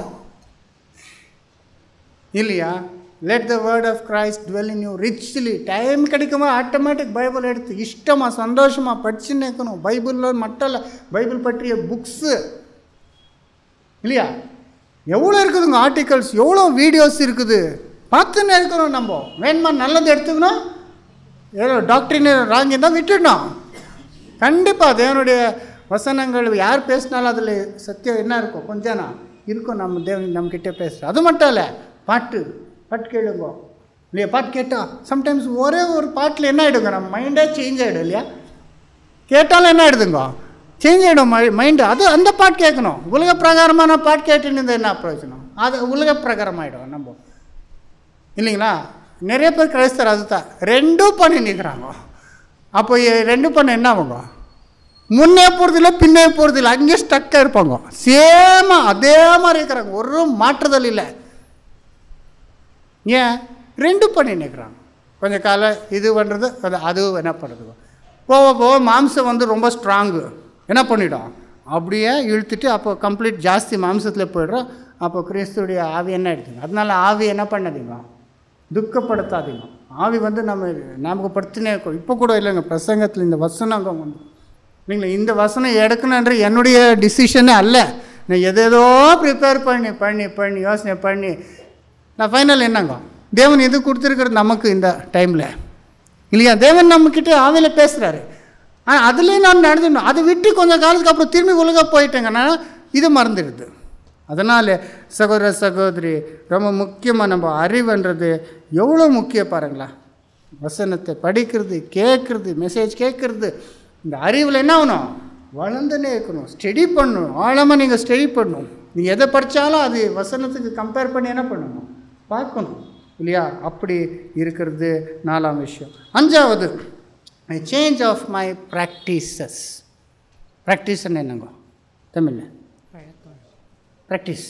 இல்லையா let the word of Christ dwell in you richly time கிடைக்குமா ஆட்டோமேட்டிக் பைபிள் எடுத்து இஷ்டமாக சந்தோஷமாக படிச்சு நிற்கணும் பைபிளில் மட்டும் இல்லை பைபிள் பற்றிய புக்ஸு இல்லையா எவ்வளோ இருக்குதுங்க ஆர்டிகல்ஸ் எவ்வளோ வீடியோஸ் இருக்குது பார்த்துன்னு இருக்கணும் நம்ம வேணுமா நல்லது எடுத்துக்கணும் ஏதோ டாக்டரின் ராங்கி இருந்தால் விட்டுடணும் கண்டிப்பாக தேவனுடைய வசனங்கள் யார் பேசினாலும் அதில் சத்தியம் என்ன இருக்கும் கொஞ்சனா இருக்கும் நம்ம தேவன் நம்மக்கிட்ட பேசுகிற அது மட்டும் இல்லை பாட்டு பாட்டு கேளுங்க இல்லையா பாட்டு கேட்டால் சம்டைம்ஸ் ஒரே ஒரு பாட்டில் என்ன ஆகிடுங்க நம்ம மைண்டே சேஞ்ச் ஆகிடும் இல்லையா கேட்டாலும் என்ன ஆகிடுதுங்க சேஞ்ச் ஆகிடும் மை மைண்டு அது அந்த பாட்டு கேட்கணும் உலக பிரகாரமான பாட்டு கேட்டுன்னு இருந்தா என்ன பிரயோஜனம் அது உலக பிரகாரம் ஆகிடும் நம்ம இல்லைங்களா நிறைய பேர் கிரைஸ்தர் அதுதான் ரெண்டும் பண்ணி நிற்கிறாங்க அப்போ எ- ரெண்டும் பண்ண என்ன ஆகுங்க முன்னே போகிறதில்ல பின்னே போகிறதில்ல அங்கேயே ஸ்டக்காக இருப்பாங்க சேமாக அதே மாதிரி இருக்கிறாங்க ஒரு மாற்றுதல் இல்லை ஏன் ரெண்டும் பண்ணி நிற்கிறாங்க கொஞ்சம் காலம் இது பண்ணுறது அது அதுவும் என்ன பண்ணுறது போக போக மாம்சம் வந்து ரொம்ப ஸ்ட்ராங்கு என்ன பண்ணிடும் அப்படியே இழுத்துட்டு அப்போ கம்ப்ளீட் ஜாஸ்தி மாம்சத்தில் போயிடுறோம் அப்போ கிறிஸ்துடைய ஆவி என்ன எடுத்துங்க அதனால ஆவி என்ன பண்ணாதீங்க துக்கப்படுத்தாதீங்க ஆவி வந்து நம்ம ஞாபகப்படுத்தினே இருக்கோம் இப்போ கூட இல்லைங்க பிரசங்கத்தில் இந்த வசனங்க வந்து இல்லைங்களா இந்த வசனம் எடுக்கணுன்ற என்னுடைய டிசிஷனே அல்ல நான் எதேதோ ப்ரிப்பேர் பண்ணி பண்ணி பண்ணி யோசனை பண்ணி நான் ஃபைனல் என்னங்க தேவன் இது கொடுத்துருக்கிறது நமக்கு இந்த டைமில் இல்லையா தேவன் நம்மக்கிட்ட ஆவியில் பேசுகிறாரு ஆனால் அதுலேயும் நான் நடந்துடணும் அதை விட்டு கொஞ்சம் காலத்துக்கு அப்புறம் திரும்பி உலக போயிட்டேங்கன்னா இது மறந்துடுது அதனால் சகோதர சகோதரி ரொம்ப முக்கியமாக நம்ம அறிவுன்றது எவ்வளோ முக்கியம் பாருங்களேன் வசனத்தை படிக்கிறது கேட்குறது மெசேஜ் கேட்குறது இந்த அறிவில் என்ன ஆகணும் வளர்ந்துனே இருக்கணும் ஸ்டடி பண்ணணும் ஆழமாக நீங்கள் ஸ்டடி பண்ணணும் நீ எதை படித்தாலும் அது வசனத்துக்கு கம்பேர் பண்ணி என்ன பண்ணணும் பார்க்கணும் இல்லையா அப்படி இருக்கிறது நாலாம் விஷயம் அஞ்சாவது சேஞ்ச் ஆஃப் மை ப்ராக்டிசஸ் ப்ராக்டிஸ்ன்னு என்னங்க தமிழில் ப்ராக்டிஸ்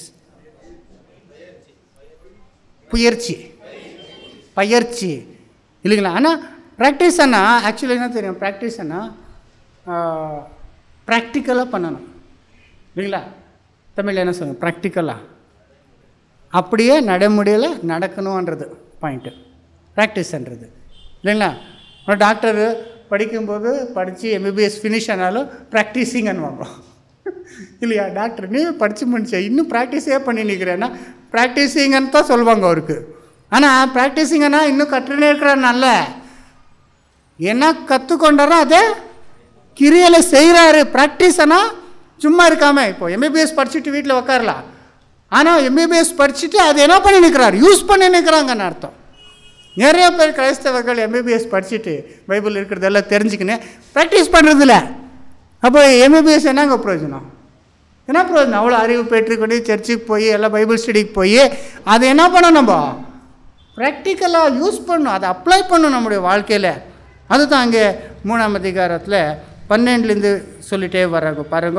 புயற்சி பயிற்சி இல்லைங்களா ஆனால் ப்ராக்டிஸ் ஆனால் ஆக்சுவலி என்ன தெரியும் ப்ராக்டிஸ் ஆனால் ப்ராக்டிக்கலாக பண்ணணும் இல்லைங்களா தமிழில் என்ன சொல்லுங்கள் ப்ராக்டிக்கலாக அப்படியே நடைமுறையில் நடக்கணுன்றது பாயிண்ட்டு ப்ராக்டிஸ்ன்றது இல்லைங்களா ஒரு டாக்டர் படிக்கும்போது படித்து எம்பிபிஎஸ் ஃபினிஷ் ஆனாலும் ப்ராக்டிஸிங் அனுவாங்க இல்லையா டாக்டர் நீ படித்து முடிச்ச இன்னும் ப்ராக்டிஸே பண்ணி நிற்கிறேன்னா ப்ராக்டிஸிங்கன்னு தான் சொல்லுவாங்க அவருக்கு ஆனால் ப்ராக்டிஸிங்கன்னா இன்னும் கற்றுனே இருக்கிறார் என்ன கற்றுக்கொண்டாரோ அதை கிரியலை செய்கிறாரு ப்ராக்டிஸ்னா சும்மா இருக்காம இப்போ எம்பிபிஎஸ் படிச்சுட்டு வீட்டில் உட்காரலாம் ஆனால் எம்பிபிஎஸ் படிச்சுட்டு அது என்ன பண்ணி நிற்கிறார் யூஸ் பண்ணி நிற்கிறாங்கன்னு அர்த்தம் நிறைய பேர் கிறிஸ்தவர்கள் எம்பிபிஎஸ் படிச்சுட்டு பைபிள் இருக்கிறதெல்லாம் தெரிஞ்சுக்கின்னு ப்ராக்டிஸ் பண்ணுறதில்ல அப்போ எம்பிபிஎஸ் என்னங்க பிரயோஜனம் என்ன பிரயோஜனம் அவ்வளோ அறிவு பெற்றுக்கொண்டு சர்ச்சுக்கு போய் எல்லாம் பைபிள் ஸ்டடிக்கு போய் அது என்ன பண்ணணும் நம்ம ப்ராக்டிக்கலாக யூஸ் பண்ணணும் அதை அப்ளை பண்ணணும் நம்முடைய வாழ்க்கையில் அதுதான் அங்கே மூணாம் அதிகாரத்தில் பன்னெண்டுலேருந்து சொல்லிட்டே வர்றாங்க பாருங்க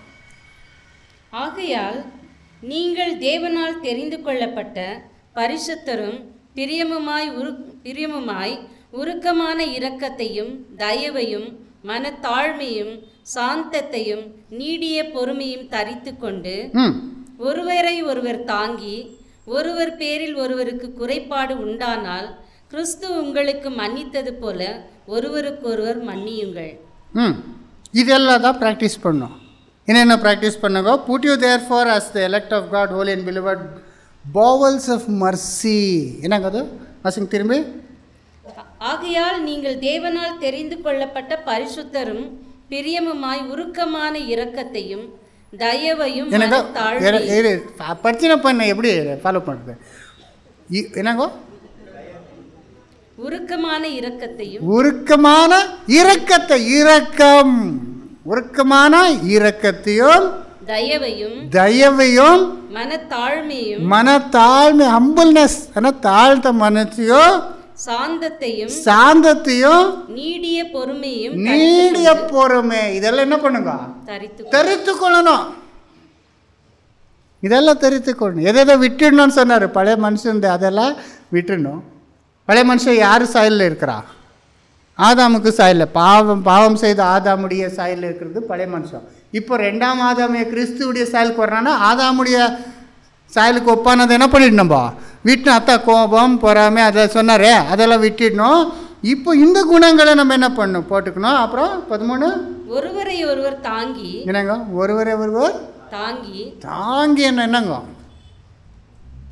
ஆகையால் நீங்கள் தேவனால் தெரிந்து கொள்ளப்பட்ட பரிசுத்தரும் பிரியமுமாய் உரு பிரியமுமாய் உருக்கமான இரக்கத்தையும் தயவையும் மனத்தாழ்மையும் சாந்தத்தையும் நீடிய பொறுமையும் தரித்து கொண்டு ம் ஒருவரை ஒருவர் தாங்கி ஒருவர் பேரில் ஒருவருக்கு குறைபாடு உண்டானால் கிறிஸ்து உங்களுக்கு மன்னித்தது போல ஒருவருக்கொருவர் மன்னியுங்கள் ம் இதெல்லாம் தான் ப்ராக்டிஸ் பண்ணோம் என்னென்ன ப்ராக்டிஸ் பண்ணுங்க put you there for as the elect of God holy and beloved bowels of mercy என்னங்க அது வாசிங்க திரும்பி ஆகையால் நீங்கள் தேவனால் தெரிந்து கொள்ளப்பட்ட பரிசுத்தரும் பிரியமுமாய் உருக்கமான இரக்கத்தையும் தயவையும் எனக்கு மனத்தாழ்மையும் படிச்சின பண்ண எப்படி ஃபாலோ பண்ணுறது என்னங்கோ உருக்கமான இரக்கத்தையும் உருக்கமான இரக்கத்தை இரக்கம் உருக்கமான இரக்கத்தையும் தயவையும் தயவையும் மனத்தாழ்மையும் மனத்தாழ்மை ஹம்பிள்னஸ் ஆனால் தாழ்ந்த மனசையும் சாந்தத்தையும் சாந்தத்தையும் நீடிய பொறுமையும் நீடிய பொறுமை இதெல்லாம் என்ன பண்ணுங்க தரித்து தெரித்து கொள்ளணும் இதெல்லாம் தெரித்து கொள்ளணும் எதை எதை விட்டுடணும்னு சொன்னார் பழைய மனுஷன் அதெல்லாம் விட்டுடணும் பழைய மனுஷன் யார் சாயலில் இருக்கிறா ஆதாமுக்கு சாயலில் பாவம் பாவம் செய்த ஆதாமுடைய சாயலில் இருக்கிறது பழைய மனுஷன் இப்போ ரெண்டாம் ஆதாமிய கிறிஸ்துவுடைய சாயலுக்கு வர்றான்னா ஆதாமுடைய சாயலுக்கு ஒப்பானதை என்ன பண்ணிடணும்பா விட்டு அத்தா கோபம் பொறாமை அதை சொன்னாரே அதெல்லாம் விட்டுடணும் இப்போ இந்த குணங்களை நம்ம என்ன பண்ணணும் போட்டுக்கணும் அப்புறம் பதிமூணு ஒருவரை ஒருவர் தாங்கி என்னங்க ஒருவரை ஒருவர் தாங்கி தாங்கி என்ன என்னங்க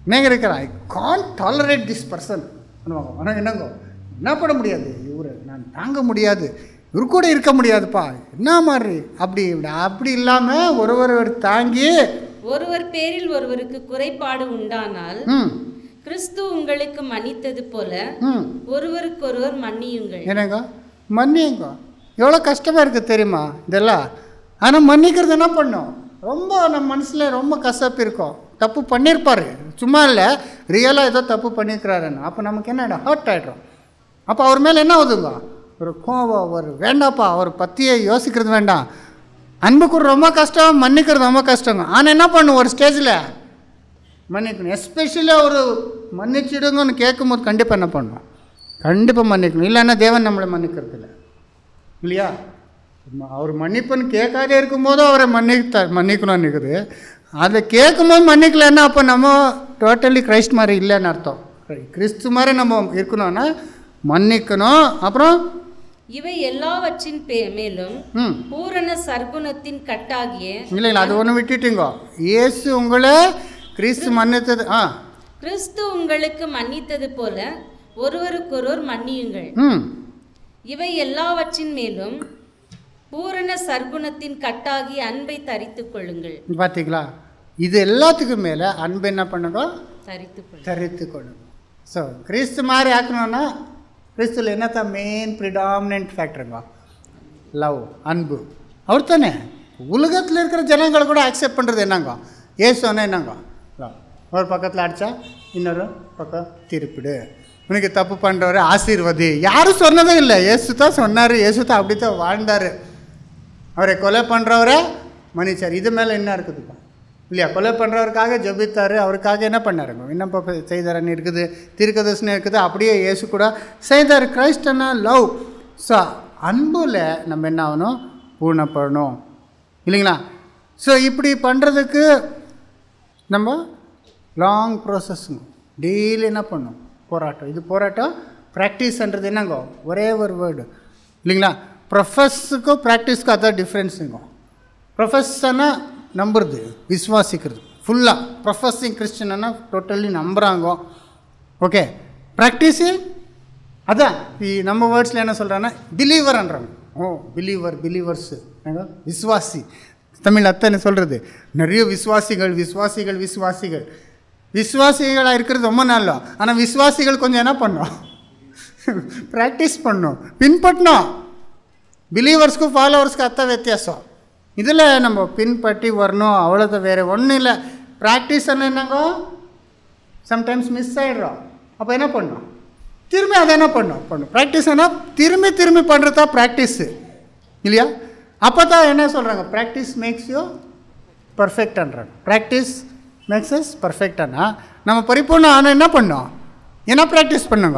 என்னங்க இருக்கிறா I can't tolerate this person பண்ணுவாங்க ஆனால் என்னங்கோ என்ன பண்ண முடியாது இவர் நான் தாங்க முடியாது இவர் கூட இருக்க முடியாதுப்பா என்ன மாதிரி அப்படி இப்படி அப்படி இல்லாமல் ஒருவர் ஒரு தாங்கி ஒருவர் பேரில் ஒருவருக்கு குறைபாடு உண்டானால் ம் கிறிஸ்து உங்களுக்கு மன்னித்தது போல ம் ஒருவருக்கொருவர் மன்னியுங்கள் என்னங்க மன்னிங்க எவ்வளோ கஷ்டமாக இருக்குது தெரியுமா இதெல்லாம் ஆனால் மன்னிக்கிறது என்ன பண்ணும் ரொம்ப நம்ம மனசில் ரொம்ப கசப்பு இருக்கும் தப்பு பண்ணியிருப்பாரு சும்மா இல்லை ரியலாக ஏதோ தப்பு பண்ணியிருக்கிறாருன்னு அப்போ நமக்கு என்ன ஹர்ட் ஆகிடும் அப்போ அவர் மேலே என்ன ஆகுதுங்க ஒரு கோவம் ஒரு வேண்டாப்பா அவர் பற்றியே யோசிக்கிறது வேண்டாம் அன்புக்கு ரொம்ப கஷ்டம் மன்னிக்கிறது ரொம்ப கஷ்டங்க ஆனால் என்ன பண்ணும் ஒரு ஸ்டேஜில் மன்னிக்கணும் எஸ்பெஷலி ஒரு மன்னிச்சிடுங்கன்னு கேட்கும்போது கண்டிப்பாக என்ன பண்ணணும் கண்டிப்பாக மன்னிக்கணும் இல்லைன்னா தேவன் நம்மளை மன்னிக்கிறது இல்லை இல்லையா ம- அவர் மன்னிப்புன்னு கேட்காதே இருக்கும்போதும் அவரை மன்னித்த மன்னிக்கணும்னு இருக்குது அதை கேட்கும்போது மன்னிக்கலைன்னா அப்போ நம்ம டோட்டலி கிரைஸ்ட் மாதிரி இல்லைன்னு அர்த்தம் கிறிஸ்து மாதிரி நம்ம இருக்கணும்னா மன்னிக்கணும் அப்புறம் இவை எல்லாவற்றின் பே- மேலும் ம் பூரண சர்க்குணத்தின் கட்டாகிய இல்லை இல்லை அது ஒன்று விட்டுட்டீங்க இயேசு உங்களை கிறிஸ்து மன்னித்தது ஆ கிறிஸ்து உங்களுக்கு மன்னித்தது போல ஒருவருக்கொருவர் மன்னியுங்கள் ம் இவை எல்லாவற்றின் மேலும் பூரண சர்க்குணத்தின் கட்டாகி அன்பை தரித்துக் கொள்ளுங்கள் பார்த்தீங்களா இது எல்லாத்துக்கும் மேலே அன்பு என்ன பண்ணுங்க தரித்துக் கொள்ளுங்கள் தரித்து கொள்ளுங்க ஸோ கிறிஸ்து மாதிரி ஆக்கணும்னா கிறிஸ்துவில் என்னத்தான் மெயின் ப்ரிடாமினன்ட் ஃபேக்டருங்க லவ் அன்பு அவர் தானே உலகத்தில் இருக்கிற ஜனங்களை கூட அக்செப்ட் பண்ணுறது என்னங்க ஏசுன்னா என்னங்க love. ஒரு பக்கத்தில் அடித்தா இன்னொரு பக்கம் திருப்பிடு உனக்கு தப்பு பண்ணுறவர் ஆசீர்வதி யாரும் சொன்னதும் இல்லை ஏசு தான் சொன்னார் ஏசு தான் அப்படி தான் வாழ்ந்தார் அவரை கொலை பண்ணுறவரை மன்னிச்சார் இது மேலே என்ன இருக்குதுப்பா இல்லையா கொலை பண்ணுறவருக்காக ஜெபித்தார் அவருக்காக என்ன பண்ணாருங்க விண்ணப்ப செய்தாரன்னு இருக்குது தீர்க்கதர்சனம் இருக்குது அப்படியே இயேசு கூட செய்தார் கிரைஸ்டனா லவ் ஸோ அன்புல நம்ம என்ன ஆகணும் பூர்ணப்படணும் இல்லைங்களா ஸோ இப்படி பண்ணுறதுக்கு நம்ம லாங் ப்ராசஸ்ங்க டெய்லி என்ன பண்ணும் போராட்டம் இது போராட்டம் ப்ராக்டிஸ்ன்றது என்னங்கோ ஒரே ஒரு வேர்டு இல்லைங்களா ப்ரொஃபஸுக்கும் ப்ராக்டிஸ்க்கும் அதான் டிஃப்ரென்ஸுங்க ப்ரொஃபஸ்ஸனா நம்புறது விசுவாசிக்கிறது ஃபுல்லாக ப்ரொஃபஸிங் கிறிஸ்டின்னா டோட்டலி நம்புகிறாங்க ஓகே ப்ராக்டிஸு அதான் ಈ நம்ம வேர்ட்ஸில் என்ன சொல்கிறாங்கன்னா பிலீவர்ன்றாங்க ஓ பிலீவர் பிலீவர்ஸு விசுவாசி தமிழ் அத்தனை சொல்கிறது நிறைய விசுவாசிகள் விசுவாசிகள் விசுவாசிகள் விசுவாசிகளாக இருக்கிறது ரொம்ப நல்ல ஆனால் விசுவாசிகள் கொஞ்சம் என்ன பண்ணோம் ப்ராக்டிஸ் பண்ணும் பின்பற்றணும் பிலீவர்ஸ்க்கும் ஃபாலோவர்ஸ்க்கு அத்த வித்தியாசம் இதில் நம்ம பின்பற்றி வரணும் அவ்வளோதான் வேறு ஒன்றும் இல்லை ப்ராக்டிஸ் என்னங்கோ சம்டைம்ஸ் மிஸ் ஆகிடுறோம் அப்போ என்ன பண்ணோம் திரும்பி அதை என்ன பண்ணோம் பண்ணும் ப்ராக்டிஸ் என்ன திரும்பி திரும்பி பண்ணுறது தான் ப்ராக்டிஸு இல்லையா அப்போ தான் என்ன சொல்கிறாங்க ப்ராக்டிஸ் மேக்ஸ் யூ பர்ஃபெக்ட்ன்றாங்க ப்ராக்டிஸ் மேக்ஸ் எஸ் பர்ஃபெக்டானா நம்ம பரிபூர்ணம் ஆனால் என்ன பண்ணோம் என்ன ப்ராக்டிஸ் பண்ணுங்க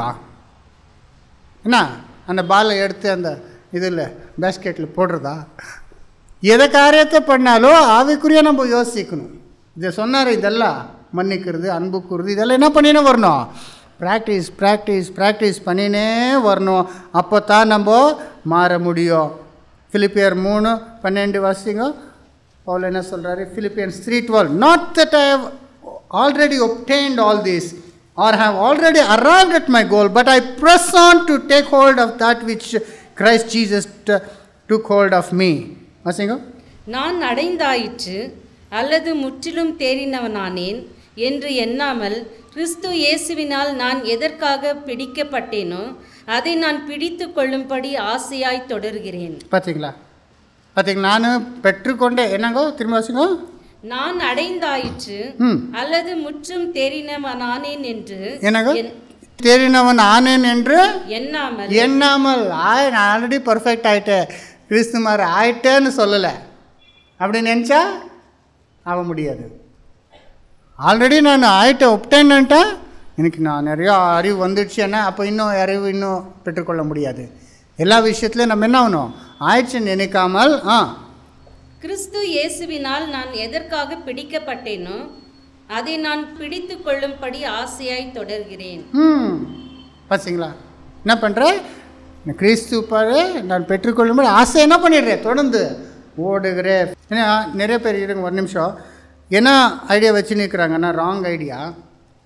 என்ன அந்த பாலை எடுத்து அந்த இதில் பேஸ்கெட்டில் போடுறதா எதை காரியத்தை பண்ணாலும் ஆவிக்குரிய நம்ம யோசிக்கணும் இதை சொன்னார் இதெல்லாம் மன்னிக்கிறது அன்பு கூறுறது இதெல்லாம் என்ன பண்ணினே வரணும் ப்ராக்டிஸ் ப்ராக்டிஸ் ப்ராக்டிஸ் பண்ணினே வரணும் அப்போ தான் நம்ம மாற முடியும் பிலிப்பியர் மூணு பன்னெண்டு வாசிங்க பவுல் என்ன சொல்கிறாரு Philippians three twelve not that I have already obtained all this or have already arrived at my goal, but I press on to take hold of that which Christ Jesus t- took hold of me. வாசிங்க நான் அடைந்தாயிற்று அல்லது முற்றிலும் தேறினவனானேன் என்று எண்ணாமல் கிறிஸ்து இயேசுவினால் நான் எதற்காக பிடிக்கப்பட்டேனோ அதை நான் பிடித்து கொள்ளும்படி ஆசையாய் தொடர்கிறேன் பார்த்தீங்களா பார்த்தீங்களா நான் பெற்றுக்கொண்டே என்னங்கோ திரும்ப வாசிங்க நான் அடைந்தாயிற்று ம் அல்லது முற்றும் தேறினவனானேன் என்று என்னங்க என்- தெரிந்தவன் ஆனேன் என்று எண்ணாமல் எண்ணாமல் ஆய் நான் ஆல்ரெடி பர்ஃபெக்ட் ஆயிட்டேன் கிறிஸ்து மாதிரி ஆயிட்டேன்னு சொல்லலை அப்படி நினச்சா ஆக முடியாது ஆல்ரெடி நான் ஆயிட்டேன் ஒப்டேன்னுட்டேன் எனக்கு நான் நிறையா அறிவு வந்துடுச்சுன்னா அப்போ இன்னும் அறிவு இன்னும் பெற்றுக்கொள்ள முடியாது எல்லா விஷயத்துலையும் நம்ம என்ன ஆகணும் ஆயிடுச்சுன்னு நினைக்காமல் ஆ கிறிஸ்து இயேசுவினால் நான் எதற்காக பிடிக்கப்பட்டேனோ அதை நான் பிடித்து கொள்ளும்படி ஆசையாய் தொடர்கிறேன் ம் பார்த்தீங்களா என்ன பண்ணுறேன் நான் கிறிஸ்து பாரு நான் பெற்றுக்கொள்ளும்போது ஆசை என்ன பண்ணிடுறேன் தொடர்ந்து ஓடுகிறேன் ஏன்னா நிறைய பேர் இருங்க ஒரு நிமிஷம் என்ன ஐடியா வச்சு நிற்கிறாங்கன்னா ராங் ஐடியா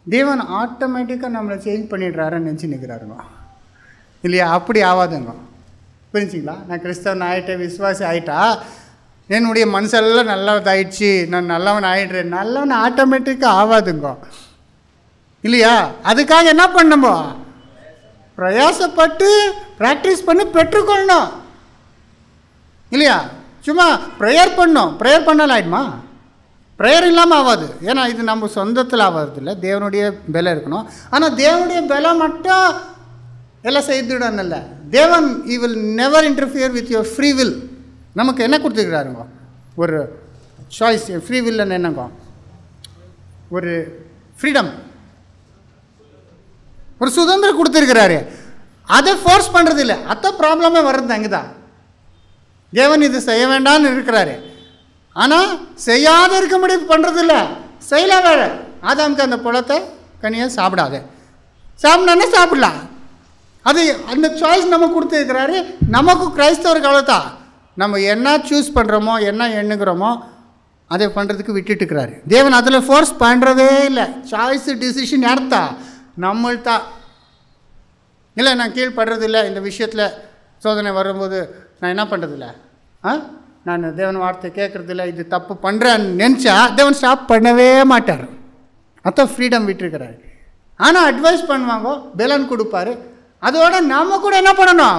தேவன் ஆட்டோமேட்டிக்காக நம்மளை சேஞ்ச் பண்ணிடுறாருன்னு நினச்சி நிற்கிறாருங்க இல்லையா அப்படி ஆகாதுங்க புரிஞ்சுங்களா நான் கிறிஸ்தவன் ஆகிட்டேன் விசுவாசி ஆகிட்டா என்னுடைய மனசெல்லாம் நல்லதாயிடுச்சு நான் நல்லவன் ஆகிடுறேன் நல்லவன் ஆட்டோமேட்டிக்காக ஆகாதுங்க இல்லையா அதுக்காக என்ன பண்ணணுமோ பிரயாசப்பட்டு ப்ராக்டிஸ் பண்ணி பெற்றுக்கொள்ளணும் இல்லையா சும்மா ப்ரேயர் பண்ணோம் ப்ரேயர் பண்ணால் ஆயிடுமா ப்ரேயர் இல்லாமல் ஆகாது ஏன்னா இது நம்ம சொந்தத்தில் ஆகாது இல்லை தேவனுடைய பலம் இருக்கணும் ஆனால் தேவனுடைய பலம் மட்டும் எல்லாம் செய்துடணும்ல தேவன் he will never interfere with your free will நமக்கு என்ன கொடுத்துருக்குறாருங்க ஒரு சாய்ஸ் ஃப்ரீ வில்லுன்னு என்னங்க ஒரு ஃப்ரீடம் ஒரு சுதந்திரம் கொடுத்துருக்கிறாரு அதை ஃபோர்ஸ் பண்ணுறது இல்லை அத்த ப்ராப்ளமே வர்றது அங்கே தான் தேவன் இது செய்ய வேண்டாம்னு இருக்கிறாரு ஆனால் செய்யாத இருக்க முடியும் பண்ணுறது இல்லை செய்யலாம் வேற ஆதாமுக்கு அந்த பழத்தை கனியை சாப்பிடாத சாப்பிடணுன்னா சாப்பிடலாம் அது அந்த சாய்ஸ் நம்ம கொடுத்துருக்கிறாரு நமக்கு கிரைஸ்தவருக்கு அவ்வளோதான் நம்ம என்ன சூஸ் பண்ணுறோமோ என்ன எண்ணுகிறோமோ அதை பண்ணுறதுக்கு விட்டுட்டுக்கிறாரு தேவன் அதில் ஃபோர்ஸ் பண்ணுறதே இல்லை சாய்ஸ் டிசிஷன் யார்த்தா நம்மள்தான் இல்லை நான் கீழ்ப்படுறது இல்லை இந்த விஷயத்தில் சோதனை வரும்போது நான் என்ன பண்ணுறதில்ல ஆ நான் தேவன் வார்த்தை கேட்குறதில்ல இது தப்பு பண்ணுறேன்னு நினச்சா தேவன் ஸ்டாப் பண்ணவே மாட்டார் அதான் ஃப்ரீடம் விட்டுருக்கிறாரு ஆனால் அட்வைஸ் பண்ணுவாங்க பெலன் கொடுப்பாரு அதோட நாம கூட என்ன பண்ணணும்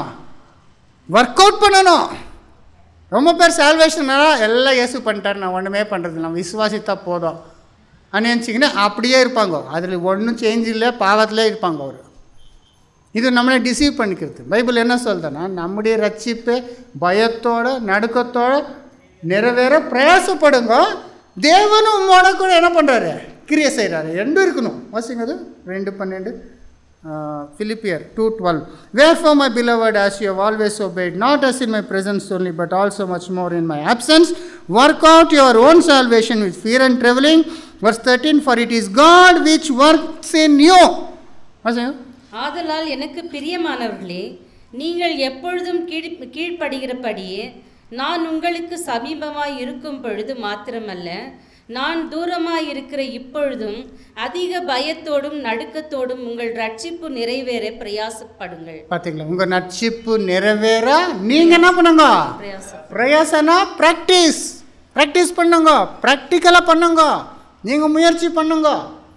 ஒர்க் அவுட் பண்ணணும் ரொம்ப பேர் சால்வேஷனால எல்லாம் இயேசு பண்ணிட்டார் நான் ஒன்றுமே பண்ணுறது நம்ம விசுவாசித்தா போதும் நினச்சிங்கன்னா அப்படியே இருப்பாங்க அதில் ஒன்றும் சேஞ்ச் இல்லை பாவத்திலே இருப்பாங்க அவர் இது நம்மளை டிசீவ் பண்ணிக்கிறது பைபிள் என்ன சொல்லுதுன்னா நம்முடைய ரட்சிப்பு பயத்தோட நடுக்கத்தோட நிறைவேற பிரயாசப்படுங்க தேவனும் உம்மோட கூட என்ன பண்ணுறாரு கிரியை செய்கிறாரு ரெண்டும் இருக்கணும் வாசிங்க அது ரெண்டு பன்னெண்டு Philippians 2.12 Wherefore my beloved as you have always obeyed not as in my presence only but also much more in my absence work out your own salvation with fear and trembling verse 13 for it is God which works in you வாசிங்க ஆதலால் எனக்கு பிரியமானவர்களே நீங்கள் எப்பொழுதும் கீழ் கீழ்ப்படுகிறபடியே நான் உங்களுக்கு சமீபமாய் இருக்கும் பொழுது மாத்திரமல்ல நான் தூரமாய் இருக்கிற இப்பொழுதும் அதிக பயத்தோடும் நடுக்கத்தோடும் உங்கள் ரட்சிப்பு நிறைவேற பிரயாசப்படுங்கள் பார்த்தீங்களா உங்கள் நட்சிப்பு நிறைவேற நீங்கள் என்ன பண்ணுங்க பிரயாசம் பிரயாசனா ப்ராக்டிஸ் ப்ராக்டிஸ் பண்ணுங்க ப்ராக்டிக்கலாக பண்ணுங்க நீங்கள் முயற்சி பண்ணுங்க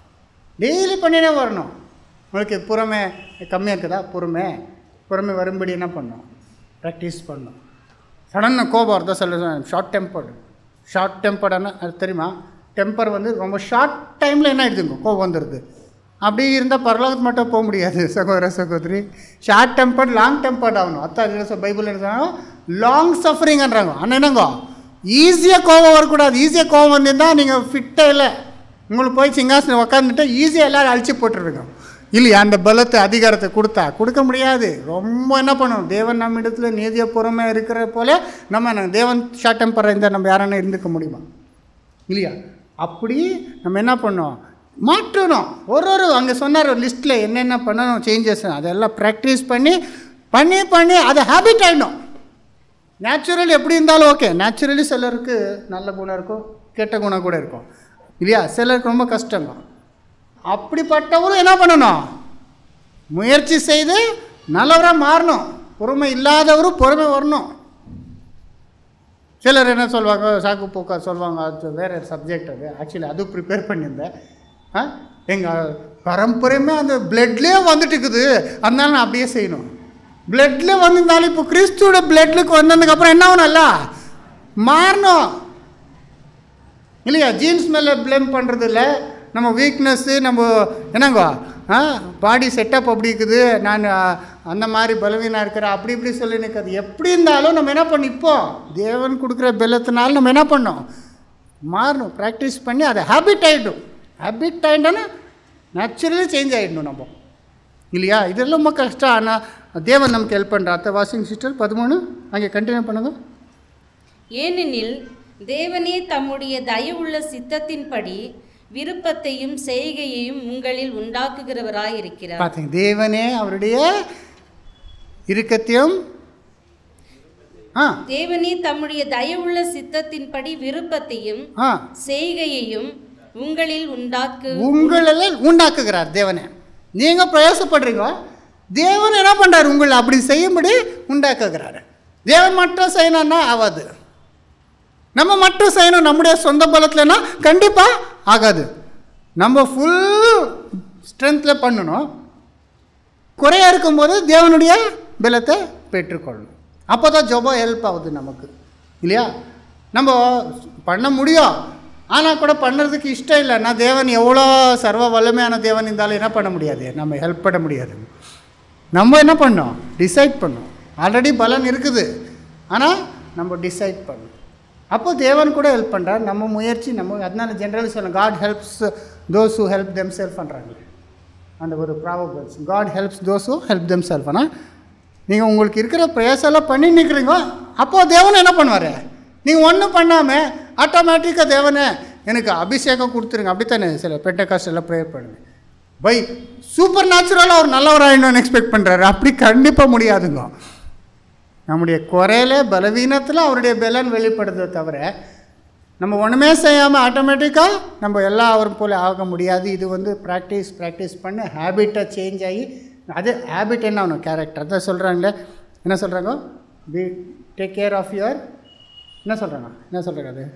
டெய்லி பண்ணினே வரணும் உங்களுக்கு பொறுமை கம்மியாக இருக்குதா பொறுமை பொறுமை வரும்படி என்ன பண்ணும் ப்ராக்டிஸ் பண்ணும் சடன்னு கோபம் வருதா சொல்ல ஷார்ட் டெம்பர்டு ஷார்ட் டெம்பர்டான அது தெரியுமா டெம்பர் வந்து ரொம்ப ஷார்ட் டைமில் என்ன ஆயிடுதுங்க கோபம் வந்துடுது அப்படி இருந்தால் பரலோகத்து மட்டும் போக முடியாது சகோதர சகோதரி ஷார்ட் டெம்பர்ட் லாங் டெம்பர்ட் ஆகணும் அத்தா பைபிள் என்ன லாங் சஃபரிங்ன்றாங்க ஆனால் என்னங்க ஈஸியாக கோபம் வரக்கூடாது ஈஸியாக கோபம் வந்திருந்தால் நீங்கள் ஃபிட்டாக இல்லை உங்களுக்கு போய் சிங்காசனம் உக்காந்துட்டு ஈஸியாக எல்லாரும் அழிச்சு போட்டுருங்க இல்லையா அந்த பலத்தை அதிகாரத்தை கொடுத்தா கொடுக்க முடியாது ரொம்ப என்ன பண்ணணும் தேவன் நம்ம இடத்துல நீதிய பொறுமை இருக்கிற போல நம்ம என்ன, தேவன் ஷார்ட் டெம்பர் இருந்தால் நம்ம யாரான இருந்துக்க முடியுமா இல்லையா அப்படி நம்ம என்ன பண்ணோம் மாற்றணும் ஒரு ஒரு அங்கே சொன்னார் ஒரு லிஸ்ட்டில் என்னென்ன பண்ணணும் சேஞ்சஸ் அதெல்லாம் ப்ராக்டிஸ் பண்ணி பண்ணி பண்ணி அதை ஹேபிட் ஆகிடும் நேச்சுரல் எப்படி இருந்தாலும் ஓகே நேச்சுரலி சிலருக்கு நல்ல குணம் இருக்கும் கெட்ட குணம் கூட இருக்கும் இல்லையா சிலருக்கு ரொம்ப கஷ்டங்க அப்படிப்பட்டவரும் என்ன பண்ணணும் முயற்சி செய்து நல்லவராக மாறணும் பொறுமை இல்லாதவரும் பொறுமை வரணும் சிலர் என்ன சொல்லுவாங்க சாக்கு போக்கா சொல்லுவாங்க அது வேறு சப்ஜெக்ட் அது ஆக்சுவலி அது ப்ரிப்பேர் பண்ணியிருந்தேன் ஆ எங்கள் பரம்பரையுமே அந்த பிளட்லேயே வந்துட்டு இருக்குது அதனால நான் அப்படியே செய்யணும் பிளட்லேயே வந்திருந்தாலும் இப்போ கிறிஸ்துவோட பிளட்லுக்கு வந்ததுக்கப்புறம் என்ன ஆகணும்ல மாறணும் இல்லையா ஜீன்ஸ் மேலே ப்ளேம் பண்ணுறது இல்லை நம்ம வீக்னஸ்ஸு நம்ம என்னங்கோ ஆ பாடி செட்டப் அப்படி இருக்குது நான் ஆ, அந்த மாதிரி பலவீனம் இருக்கிறேன் அப்படி இப்படி சொல்லி நிற்காது எப்படி இருந்தாலும் நம்ம என்ன பண்ணோம் இப்போ தேவன் கொடுக்குற பலத்தினால நம்ம என்ன பண்ணோம் மாறணும் ப்ராக்டிஸ் பண்ணி அதை ஹேபிட் ஆகிடும் ஹேபிட் ஆகிட்டோன்னா நேச்சுரலி சேஞ்ச் ஆகிடணும் நம்ம இல்லையா இதெல்லாம் ரொம்ப கஷ்டம் ஆனால் தேவன் நமக்கு ஹெல்ப் பண்ணுறா அத்தை வாஷிங் சிஸ்டர் பதிமூணு அங்கே கண்டினியூ பண்ணுங்க ஏனெனில் தேவனே தம்முடைய தயவுள்ள சித்தத்தின்படி விருப்பத்தையும் செய்கையையும் உங்களில் உண்டாக்குகிறவராய் இருக்கிறார் பார்த்தீங்க தேவனே அவருடைய இருக்கத்தையும் ஆ தேவனே தம்முடைய தயவுள்ள சித்தத்தின்படி விருப்பத்தையும் ஆ செய்கையையும் உங்களில் உண்டாக்கு உங்களில் உண்டாக்குகிறார் தேவனே நீங்கள் பிரயாசப்படுறீங்க தேவன் என்ன பண்ணுறாரு உங்களை அப்படி செய்யும்படி உண்டாக்குகிறாரு தேவன் மட்டும் செய்யணும்னா ஆகாது நம்ம மட்டும் செய்யணும் நம்முடைய சொந்த பலத்துலனா கண்டிப்பாக ஆகாது நம்ம ஃபுல் ஸ்ட்ரென்த்தில் பண்ணணும் குறையா இருக்கும்போது தேவனுடைய பலத்தை பெற்றுக்கொள்ளணும் அப்போ தான் ஜொபோ ஹெல்ப் ஆகுது நமக்கு இல்லையா நம்ம பண்ண முடியும் ஆனால் கூட பண்ணுறதுக்கு இஷ்டம் இல்லை நான் தேவன் எவ்வளோ சர்வ வல்லமையான தேவன் இருந்தாலும் என்ன பண்ண முடியாது நம்ம ஹெல்ப் பண்ண முடியாது நம்ம என்ன பண்ணோம் டிசைட் பண்ணோம் ஆல்ரெடி பலன் இருக்குது ஆனால் நம்ம டிசைட் பண்ணணும் அப்போ தேவன் கூட ஹெல்ப் பண்ணுறார் நம்ம முயற்சி நம்ம அதனால ஜென்ரலி சொல்லணும் God helps those who help themselves பண்ணுறாங்க அந்த ஒரு proverbs God helps those who help themselves ஆனால் நீங்கள் உங்களுக்கு இருக்கிற பிரயாசெல்லாம் பண்ணி நிற்கிறீங்க அப்போது தேவன் என்ன பண்ணுவார் நீங்கள் ஒன்றும் பண்ணாமல் ஆட்டோமேட்டிக்காக தேவனே எனக்கு அபிஷேகம் கொடுத்துருங்க அப்படித்தானே சில பெட்ட காஸ்ட் எல்லாம் ப்ரேயர் பண்ணுங்க பை சூப்பர் நேச்சுரலாக ஒரு நல்லவர் ஆயிடணும்னு எக்ஸ்பெக்ட் பண்ணுறாரு அப்படி கண்டிப்பாக முடியாதுங்க நம்முடைய குறையில பலவீனத்தில் அவருடைய பலன் வெளிப்படுதே தவிர நம்ம ஒன்றுமே செய்யாமல் ஆட்டோமேட்டிக்காக நம்ம எல்லாம் அவர் போல ஆக முடியாது இது வந்து ப்ராக்டிஸ் ப்ராக்டிஸ் பண்ணி ஹேபிட்டை சேஞ்ச் ஆகி அது ஹேபிட் என்ன ஆகணும் கேரக்டர் அதான் சொல்கிறாங்களே என்ன சொல்கிறாங்க be take care of your என்ன சொல்கிறாங்க என்ன சொல்கிறாங்க அது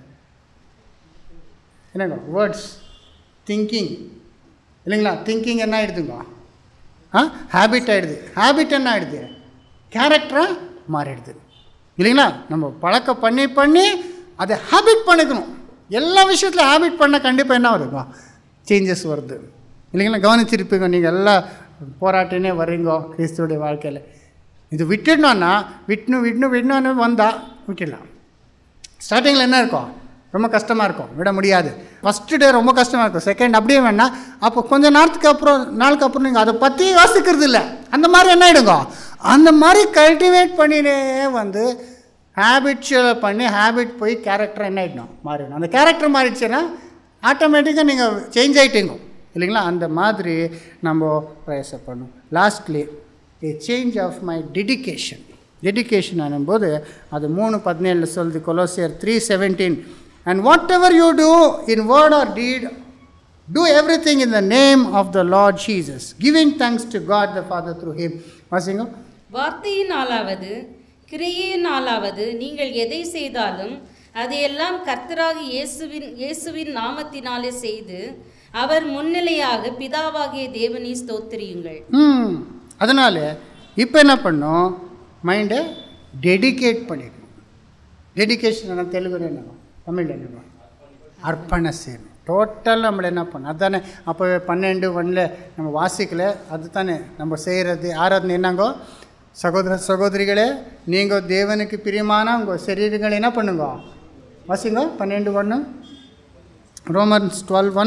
என்னங்க வேர்ட்ஸ் திங்கிங் இல்லைங்களா திங்கிங் என்ன ஆயிடுதுங்க ஆ ஹேபிட் ஆகிடுது ஹேபிட் என்ன ஆகிடுது கேரக்டராக மாறிடுது இல்லைங்களா நம்ம பழக்கம் பண்ணி பண்ணி அதை ஹேபிட் பண்ணிக்கணும் எல்லா விஷயத்துலையும் ஹேபிட் பண்ண கண்டிப்பாக என்ன வருங்க சேஞ்சஸ் வருது இல்லைங்களா கவனிச்சிருப்பீங்க நீங்கள் எல்லாம் போராட்டினே வர்றீங்கோ கிறிஸ்துவோடைய வாழ்க்கையில் இது விட்டுடணும்னா விட்டுணும் விட்டுணும் விடணும்னு வந்தால் விட்டுடலாம் ஸ்டார்டிங்கில் என்ன இருக்கும் ரொம்ப கஷ்டமாக இருக்கும் விட முடியாது ஃபஸ்ட்டு டே ரொம்ப கஷ்டமாக இருக்கும் செகண்ட் அப்படியே வேணாம் அப்போ கொஞ்சம் நேரத்துக்கு அப்புறம் நாளுக்கு அப்புறம் நீங்கள் அதை பற்றி யோசிக்கிறது இல்லை அந்த மாதிரி என்ன ஆகிடுங்க அந்த மாதிரி கல்டிவேட் பண்ணினே வந்து ஹேபிட்ஸில் பண்ணி ஹேபிட் போய் கேரக்டர் என்ன ஆகிடணும் மாறிடணும் அந்த கேரக்டர் மாறிடுச்சுன்னா ஆட்டோமேட்டிக்காக நீங்கள் சேஞ்ச் ஆகிட்டீங்க இல்லைங்களா அந்த மாதிரி நம்ம பிரயாசப்படணும் lastly a change of my dedication dedication ஆனும்போது அது மூணு பதினேழில் சொல்லுது கொலோசியர் three seventeen and whatever you do in word or deed do everything in the name of the Lord Jesus giving thanks to God the father through him வாசிங்க வார்த்தையினாலாவது கிரியையினாலாவது நீங்கள் எதை செய்தாலும் அதையெல்லாம் கர்த்தராக இயேசுவின் இயேசுவின் நாமத்தினாலே செய்து அவர் முன்னிலையாக பிதாவாகிய தேவனை ஸ்தோத்திரியுங்கள் ம் அதனால் இப்போ என்ன பண்ணோம் மைண்டை டெடிகேட் பண்ணிடணும் டெடிகேஷன் என்ன தெலுங்குல என்ன தமிழ் என்ன அர்ப்பண சேவை டோட்டல் நம்மளை என்ன பண்ணோம் அதுதானே அப்போ பன்னெண்டு ஒன்றில் நம்ம வாசிக்கல அதுதானே நம்ம செய்கிறது ஆராதனை என்னங்கோ சகோதர சகோதரிகளே நீங்கள் தேவனுக்கு பிரியமான உங்கள் சரீரங்களை என்ன பண்ணுங்க வாசிங்க பன்னெண்டு ஒன்று ரோமன்ஸ் டுவெல் ஒன்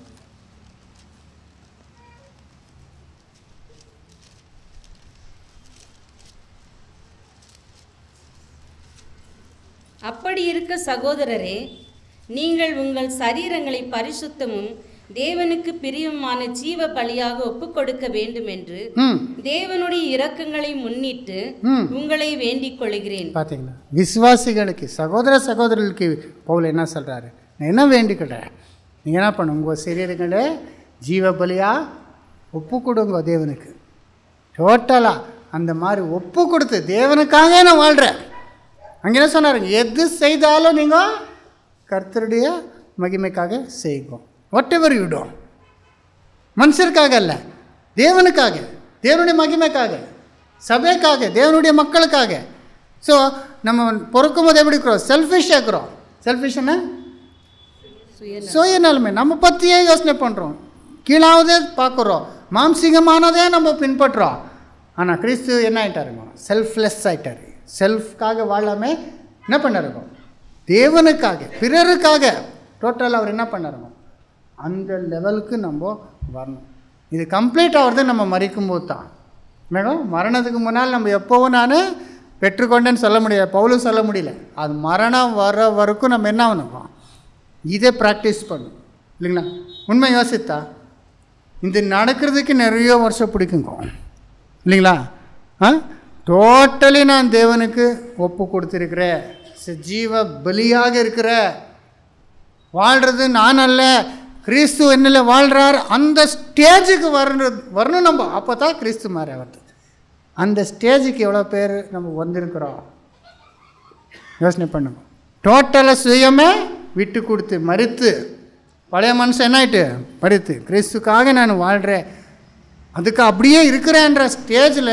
அப்படி இருக்க சகோதரரே நீங்கள் உங்கள் சரீரங்களை பரிசுத்தமும் தேவனுக்கு பிரியமான ஜீவ பலியாக ஒப்புக் கொடுக்க வேண்டும் என்று ம் தேவனுடைய இரக்கங்களை முன்னிட்டு ம் உங்களை வேண்டிக் கொள்கிறேன் பார்த்தீங்களா விசுவாசிகளுக்கு சகோதர சகோதரர்களுக்கு பவுல் என்ன சொல்கிறாரு நான் என்ன வேண்டிக்கிறேன் நீங்கள் என்ன பண்ணு உங்கள் சரீரங்களே ஜீவ பலியாக ஒப்பு கொடுங்க தேவனுக்கு டோட்டலாக அந்த மாதிரி ஒப்பு கொடுத்து தேவனுக்காக நான் வாழ்கிறேன் அங்கே என்ன சொன்னாருங்க எது செய்தாலும் நீங்கள் கர்த்தருடைய மகிமைக்காக செய்வோம் வாட் எவர் யூ டோன் மனுஷருக்காக அல்ல தேவனுக்காக தேவனுடைய மகிமைக்காக சபைக்காக தேவனுடைய மக்களுக்காக ஸோ நம்ம பொறுக்கும் போது எப்படி இருக்கிறோம் செல்ஃபிஷாக இருக்கிறோம் செல்ஃபிஷ்னா சுய சுயநலமை நம்ம பற்றியே யோசனை பண்ணுறோம் கீழாவதே பார்க்குறோம் மாம்சீகமானதே நம்ம பின்பற்றுறோம் ஆனால் கிறிஸ்து என்ன ஆயிட்டாருங்க செல்ஃப்லெஸ் ஆயிட்டாரு செல்ஃப்காக வாழாமல் என்ன பண்ணாருங்க தேவனுக்காக பிறருக்காக டோட்டல் அவர் என்ன பண்ணாருங்க அந்த லெவலுக்கு நம்ம வரணும் இது கம்ப்ளீட் ஆகிறது நம்ம மறிக்கும் போது தான் மேடம் மரணத்துக்கு முன்னால் நம்ம எப்போவும் நான் பெற்றுக்கொண்டேன்னு சொல்ல முடியாது பவுலும் சொல்ல முடியல அது மரணம் வர வரைக்கும் நம்ம என்ன ஆகணும் இதை ப்ராக்டிஸ் பண்ணும் இல்லைங்களா உண்மை யோசித்தா இது நடக்கிறதுக்கு நிறைய வருஷம் பிடிக்குங்க இல்லைங்களா ஆ டோட்டலி நான் தேவனுக்கு ஒப்பு கொடுத்துருக்கிறேன் ஜீவ பலியாக இருக்கிற வாழ்கிறது நான் அல்ல கிறிஸ்து என்னில் வாழ்கிறார் அந்த ஸ்டேஜுக்கு வரணும் வரணும் நம்ம அப்போ தான் கிறிஸ்து மாதிரி ஆகிறது அந்த ஸ்டேஜுக்கு எவ்வளோ பேர் நம்ம வந்திருக்கிறோம் யோசனை பண்ணுங்க டோட்டலாக சுயமே விட்டு கொடுத்து மறுத்து பழைய மனுஷன் என்ன ஆயிட்டு மறுத்து கிறிஸ்துக்காக நான் வாழ்கிறேன் அதுக்கு அப்படியே இருக்கிறேன்ற ஸ்டேஜில்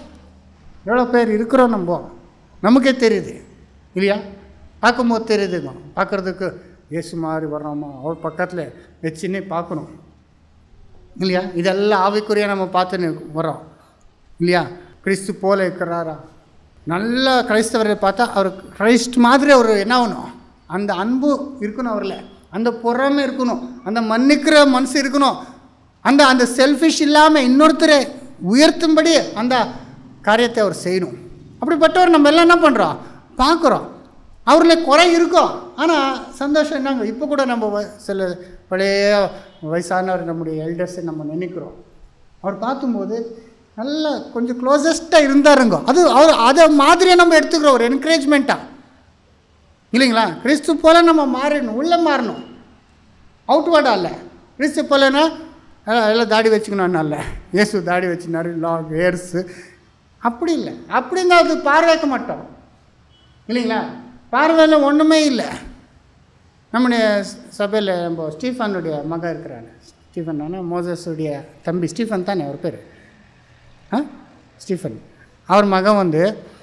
எவ்வளோ பேர் இருக்கிறோம் நம்ம நமக்கே தெரியுது இல்லையா பார்க்கும்போது தெரியுதுங்க பார்க்குறதுக்கு இயேசு மாதிரி வர்றோமா அவர் பக்கத்தில் வச்சுன்னே பார்க்கணும் இல்லையா இதெல்லாம் ஆவிக்குரிய நம்ம பார்த்துன்னு வரோம் இல்லையா கிறிஸ்து போல இருக்கிறாரா நல்ல கிறிஸ்தவரை பார்த்தா அவர் கிரைஸ்ட் மாதிரி அவர் என்ன ஆகணும் அந்த அன்பு இருக்கணும் அவரில் அந்த பொறாமை இருக்கணும் அந்த மன்னிக்கிற மனசு இருக்கணும் அந்த அந்த செல்ஃபிஷ் இல்லாமல் இன்னொருத்தரை உயர்த்தும்படி அந்த காரியத்தை அவர் செய்யணும் அப்படிப்பட்டவர் நம்ம எல்லாம் என்ன பண்ணுறோம் பார்க்குறோம் அவரில் குறை இருக்கும் ஆனால் சந்தோஷம் என்னங்க இப்போ கூட நம்ம வ- சில பழைய வயசானவர் நம்முடைய எல்டர்ஸை நம்ம நினைக்கிறோம் அவர் பார்க்கும்போது நல்ல கொஞ்சம் க்ளோசஸ்ட்டாக இருந்தாருங்க அது அவர் அதை மாதிரியே நம்ம எடுத்துக்கிறோம் ஒரு என்கரேஜ்மெண்ட்டாக இல்லைங்களா கிறிஸ்து போல நம்ம மாறிடணும் உள்ளே மாறணும் அவுட்வேர்டாக இல்லை கிறிஸ்து போலனா அஹ், எல்லாம் தாடி வச்சுக்கணும் அல்ல இயேசு தாடி வச்சுனாரு லாங் ஹேர்ஸு அப்படி இல்லை அப்படி இருந்தால் அது பார்வைக்க மாட்டோம் இல்லைங்களா பார்வையில் ஒன்றுமே இல்லை நம்முடைய சபையில் நம்ம ஸ்டீஃபனுடைய மகன் இருக்கிறாங்க ஸ்டீஃபன் ஆனால் மோசஸுடைய தம்பி ஸ்டீஃபன் தானே அவர் பேர் ஆ ஸ்டீஃபன் அவர் மகன் வந்து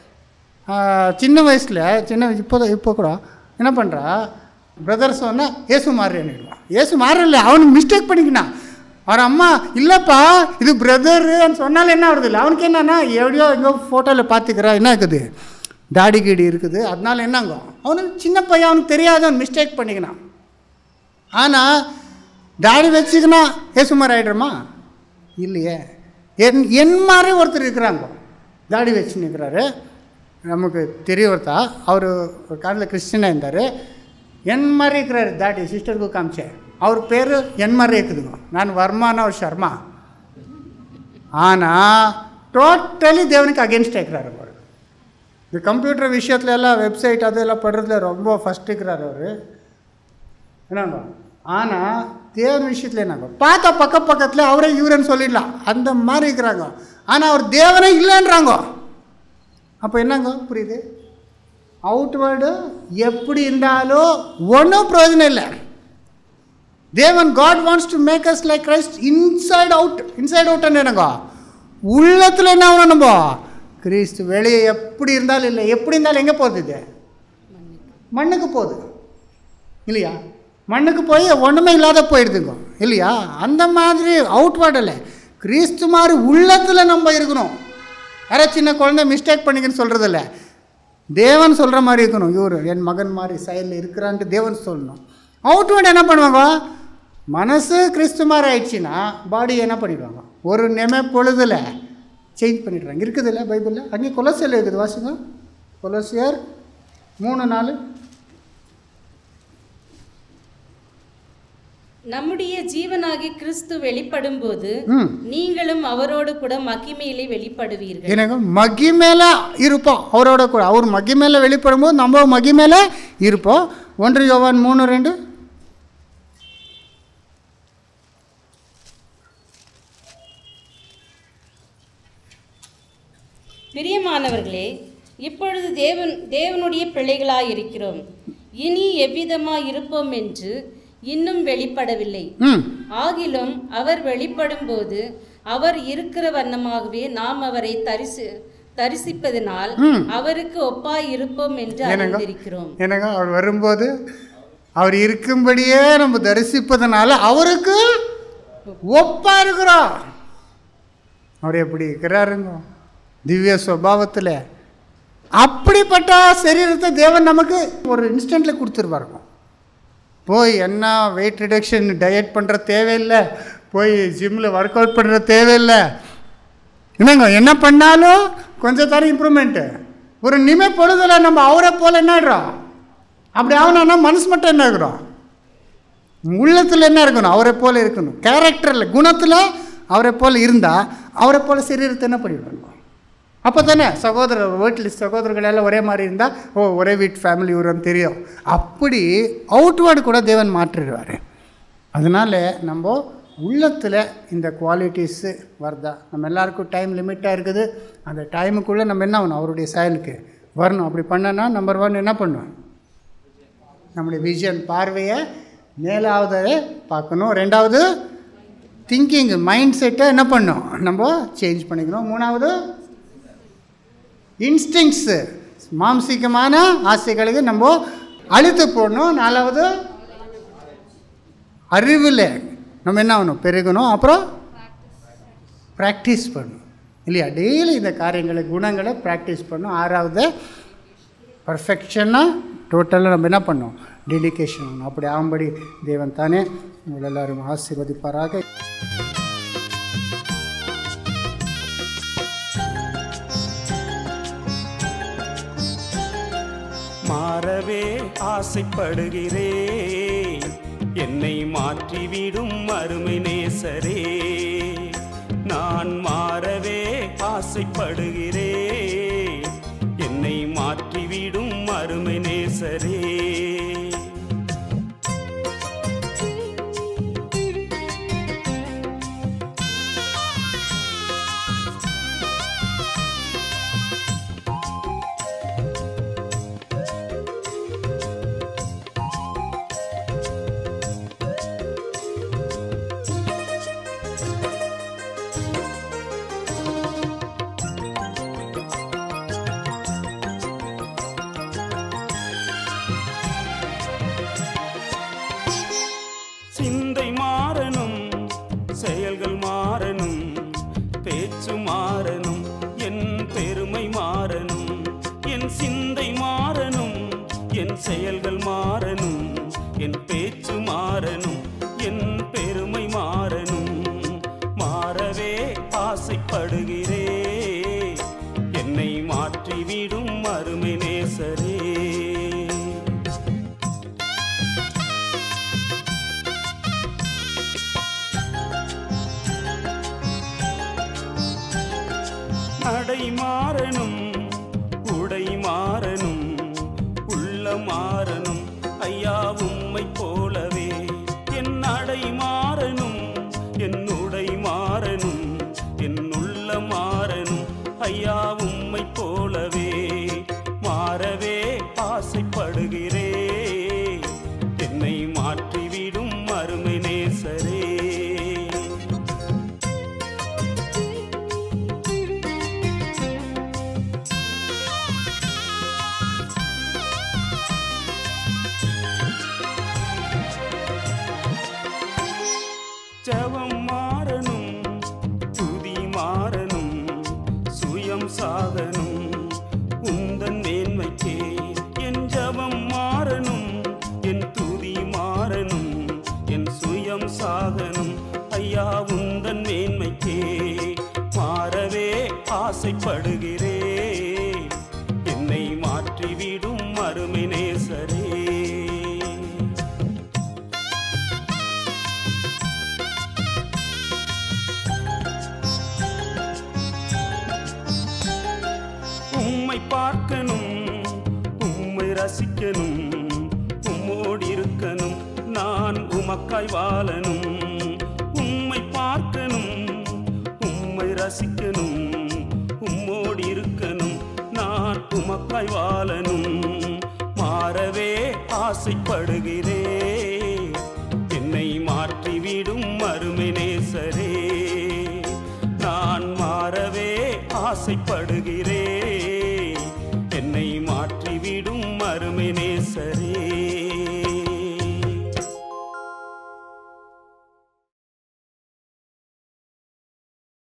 ஆ, சின்ன வயசில் சின்ன வயசு இப்போ இப்போ கூட என்ன பண்ணுறா பிரதர் சொன்னால் ஏசு மாறிடுவான் ஏசு மாறல அவனுக்கு மிஸ்டேக் பண்ணிக்கினான் அவர் அம்மா இல்லைப்பா இது பிரதருன்னு சொன்னாலும் என்ன வருது இல்லை அவனுக்கு என்னன்னா எப்படியோ எங்கோ ஃபோட்டோவில் பார்த்துக்கிறா என்ன இருக்குது தாடி கீடி இருக்குது அதனால என்னங்க அவனுக்கு சின்ன பையன் அவனுக்கு தெரியாதவன் மிஸ்டேக் பண்ணிக்கினான் ஆனால் தாடி வச்சுக்கினா ஏசு மாதிரி ஆகிடுறோமா இல்லையே என் என் மாதிரி ஒருத்தர் இருக்கிறாங்க தாடி வச்சு நிற்கிறாரு நமக்கு தெரியவர்த்தா அவர் ஒரு காலத்தில் கிறிஸ்டினாக இருந்தார் என் மாதிரி இருக்கிறாரு தாடி சிஸ்டருக்கு காமிச்சேன் அவர் பேர் என் மாதிரி இருக்குதுங்க நான் வர்மானா அவர் சர்மா ஆனால் டோட்டலி தேவனுக்கு அகேன்ஸ்டாக இருக்கிறாரு அவர் இந்த கம்ப்யூட்டர் விஷயத்துல எல்லாம் வெப்சைட் அதெல்லாம் படுறதுல ரொம்ப ஃபஸ்ட் இருக்கிறார் அவர் என்னங்க ஆனால் தேவன் விஷயத்தில் என்னங்க பார்த்தா பக்க பக்கத்தில் அவரே இவரன்னு சொல்லிடலாம் அந்த மாதிரி இருக்கிறாங்க ஆனால் அவர் தேவனே இல்லைன்றாங்க அப்போ என்னங்க புரியுது அவுட்வேர்டு எப்படி இருந்தாலும் ஒன்றும் பிரயோஜனம் இல்லை தேவன் God wants to make us like Christ inside out inside out என்னங்க உள்ளத்தில் என்ன ஆகணும் நம்ம கிறிஸ்து வெளியே எப்படி இருந்தாலும் இல்லை எப்படி இருந்தாலும் எங்கே போகுது இது மண்ணுக்கு போகுது இல்லையா மண்ணுக்கு போய் ஒன்றுமே இல்லாத போயிடுதுங்க இல்லையா அந்த மாதிரி அவுட்வேர்ட் இல்லை கிறிஸ்து மாதிரி உள்ளத்தில் நம்ம இருக்கணும் யாரோ சின்ன குழந்தை மிஸ்டேக் பண்ணிக்கன்னு சொல்கிறதில்ல தேவன் சொல்கிற மாதிரி இருக்கணும் இவர் என் மகன் மாதிரி செயலில் இருக்கிறான்ட்டு தேவன் சொல்லணும் அவுட்வேர்ட் என்ன பண்ணுவாங்க மனசு கிறிஸ்து மாதிரி ஆயிடுச்சுன்னா பாடி என்ன பண்ணிடுவாங்க ஒரு நெம பொழுதில் சேஞ்ச் பண்ணிடுறாங்க இருக்குதுல்ல பைபிளில் அங்கே கொலசியல் இருக்குது வாசிங்க கொலசியர் மூணு நாலு நம்முடைய ஜீவனாகி கிறிஸ்து வெளிப்படும்போது ம் நீங்களும் அவரோடு கூட மகிமையிலே வெளிப்படுவீர்கள் எனக்கு மகிமேல இருப்போம் அவரோட கூட அவர் மகிமேல வெளிப்படும்போது நம்ம மகிமேல இருப்போம் ஒன்று யோவான் மூணு ரெண்டு பிரியமானவர்களே இப்பொழுது தேவன் தேவனுடைய பிள்ளைகளாய் இருக்கிறோம் இனி எவ்விதமாய் இருப்போம் என்று இன்னும் வெளிப்படவில்லை ம் ஆகிலும் அவர் வெளிப்படும்போது அவர் இருக்கிற வண்ணமாகவே நாம் அவரை தரிசி தரிசிப்பதனால் ம். அவருக்கு ஒப்பாய் இருப்போம் என்று என்னங்க? அறிந்திருக்கிறோம் என்னங்க அவர் வரும்போது அவர் இருக்கும்படியே நம்ம தரிசிப்பதனால அவருக்கு ஒப்பா இருக்கிறோம் அவர் எப்படி இருக்கிறாருங்க திவ்ய சுபாவத்தில் அப்படிப்பட்ட சரீரத்தை தேவன் நமக்கு ஒரு இன்ஸ்டன்ட்டில் கொடுத்துருவாருங்க போய் என்ன வெயிட் ரிடக்ஷன் டயட் பண்ணுற தேவையில்லை போய் ஜிம்மில் ஒர்க் அவுட் பண்ணுற தேவையில்லை என்னங்க என்ன பண்ணாலும் கொஞ்சம் தர இம்ப்ரூவ்மெண்ட்டு ஒரு நிமை பொழுதுல நம்ம அவரை போல் என்ன ஆயிடுறோம் அப்படி ஆகணும்னா மனசு மட்டும் என்ன இருக்கிறோம் உள்ளத்தில் என்ன இருக்கணும் அவரை போல் இருக்கணும் கேரக்டரில் குணத்தில் அவரை போல் இருந்தால் அவரை போல் சரீரத்தை என்ன பண்ணிவிடணும் அப்போ தானே சகோதரர் வீட்டில் சகோதரர்கள் எல்லாம் ஒரே மாதிரி இருந்தால் ஓ ஒரே வீட்டு ஃபேமிலி இவருன்னு தெரியும் அப்படி அவுட்வேர்டு கூட தேவன் மாற்றிடுவார் அதனால் நம்ம உள்ளத்தில் இந்த குவாலிட்டிஸு வருதா நம்ம எல்லாருக்கும் டைம் லிமிட்டாக இருக்குது அந்த டைமுக்குள்ளே நம்ம என்ன ஆகணும் அவருடைய செயலுக்கு வரணும் அப்படி பண்ணனா நம்பர் ஒன் என்ன பண்ணும் நம்முடைய விஷன் பார்வையை மேலாவதை பார்க்கணும் ரெண்டாவது திங்கிங் மைண்ட் செட்டை என்ன பண்ணும் நம்ம சேஞ்ச் பண்ணிக்கணும் மூணாவது இன்ஸ்டிங்ஸு மாம்சீகமான ஆசைகளுக்கு நம்ம அழுத்து போடணும் நாலாவது அறிவில் நம்ம என்ன ஆகணும் பெருகணும் அப்புறம் ப்ராக்டிஸ் பண்ணணும் இல்லையா டெய்லி இந்த காரியங்களை குணங்களை ப்ராக்டிஸ் பண்ணணும் ஆறாவது பர்ஃபெக்ஷனாக டோட்டலாக நம்ம என்ன பண்ணோம் டெடிகேஷன் பண்ணணும் அப்படி ஆகும்படி தேவன் தானே உங்களை எல்லாரும் ஆசீர்வதிப்பாராக மாறவே ஆசைப்படுகிறேன் என்னை மாற்றிவிடும் அருமை நேசரே நான் மாறவே ஆசைப்படுகிறேன் என்னை மாற்றிவிடும் அருமை நேசரே சிந்தை மாறணும் செயல்கள் மாறணும் பேச்சு மாறணும் என் பெருமை மாறணும் என் சிந்தை மாறணும் என் செயல்கள் மாறணும் என் பேச்சு மாறணும் என் பெருமை மாறணும் மாறவே ஆசைப்படுகிறே என்னை மாற்றிவிடும் அருமை நேசரே நடை மாறணும் உடை மாறணும் உள்ள மாறணும் ஐயா உம்மை போலவே என் நடை மாறணும் என் உடை மாறணும் என் உள்ள மாறணும் ஐயா உம்மை போலவே மாறவே ஆசைப்படுகிறே என்னை மாற்றிவிடும் அருமை நேசரே ஜபம் மாறணும் துதி மாறணும் சுயம் சாதனும் உந்தன் மேன்மைக்கே என் ஜபம் மாறணும் என் துதி மாறணும் என் சுயம் சாதனும் ஐயா உந்தன் மேன்மைக்கே மாறவே ஆசைப்படுகிறே என்னை மாற்றிவிடும் அருமை நேசரே உம்மை பார்க்கணும் உம்மை ரசிக்கணும் உம்மோடு இருக்கணும் நான் உமக்காய் வாழணும் உம்மை பார்க்கணும் உம்மை ரசிக்கணும் உம்மோடு இருக்கணும் நான் உமக்காய் வாழணும் மாறவே ஆசைப்படுகிறே என்னை மாற்றிவிடும் அருமை நேசரே நான் மாறவே ஆசைப்படுகிறே என்னை மாற்றிவிடும் அருமை நேசரே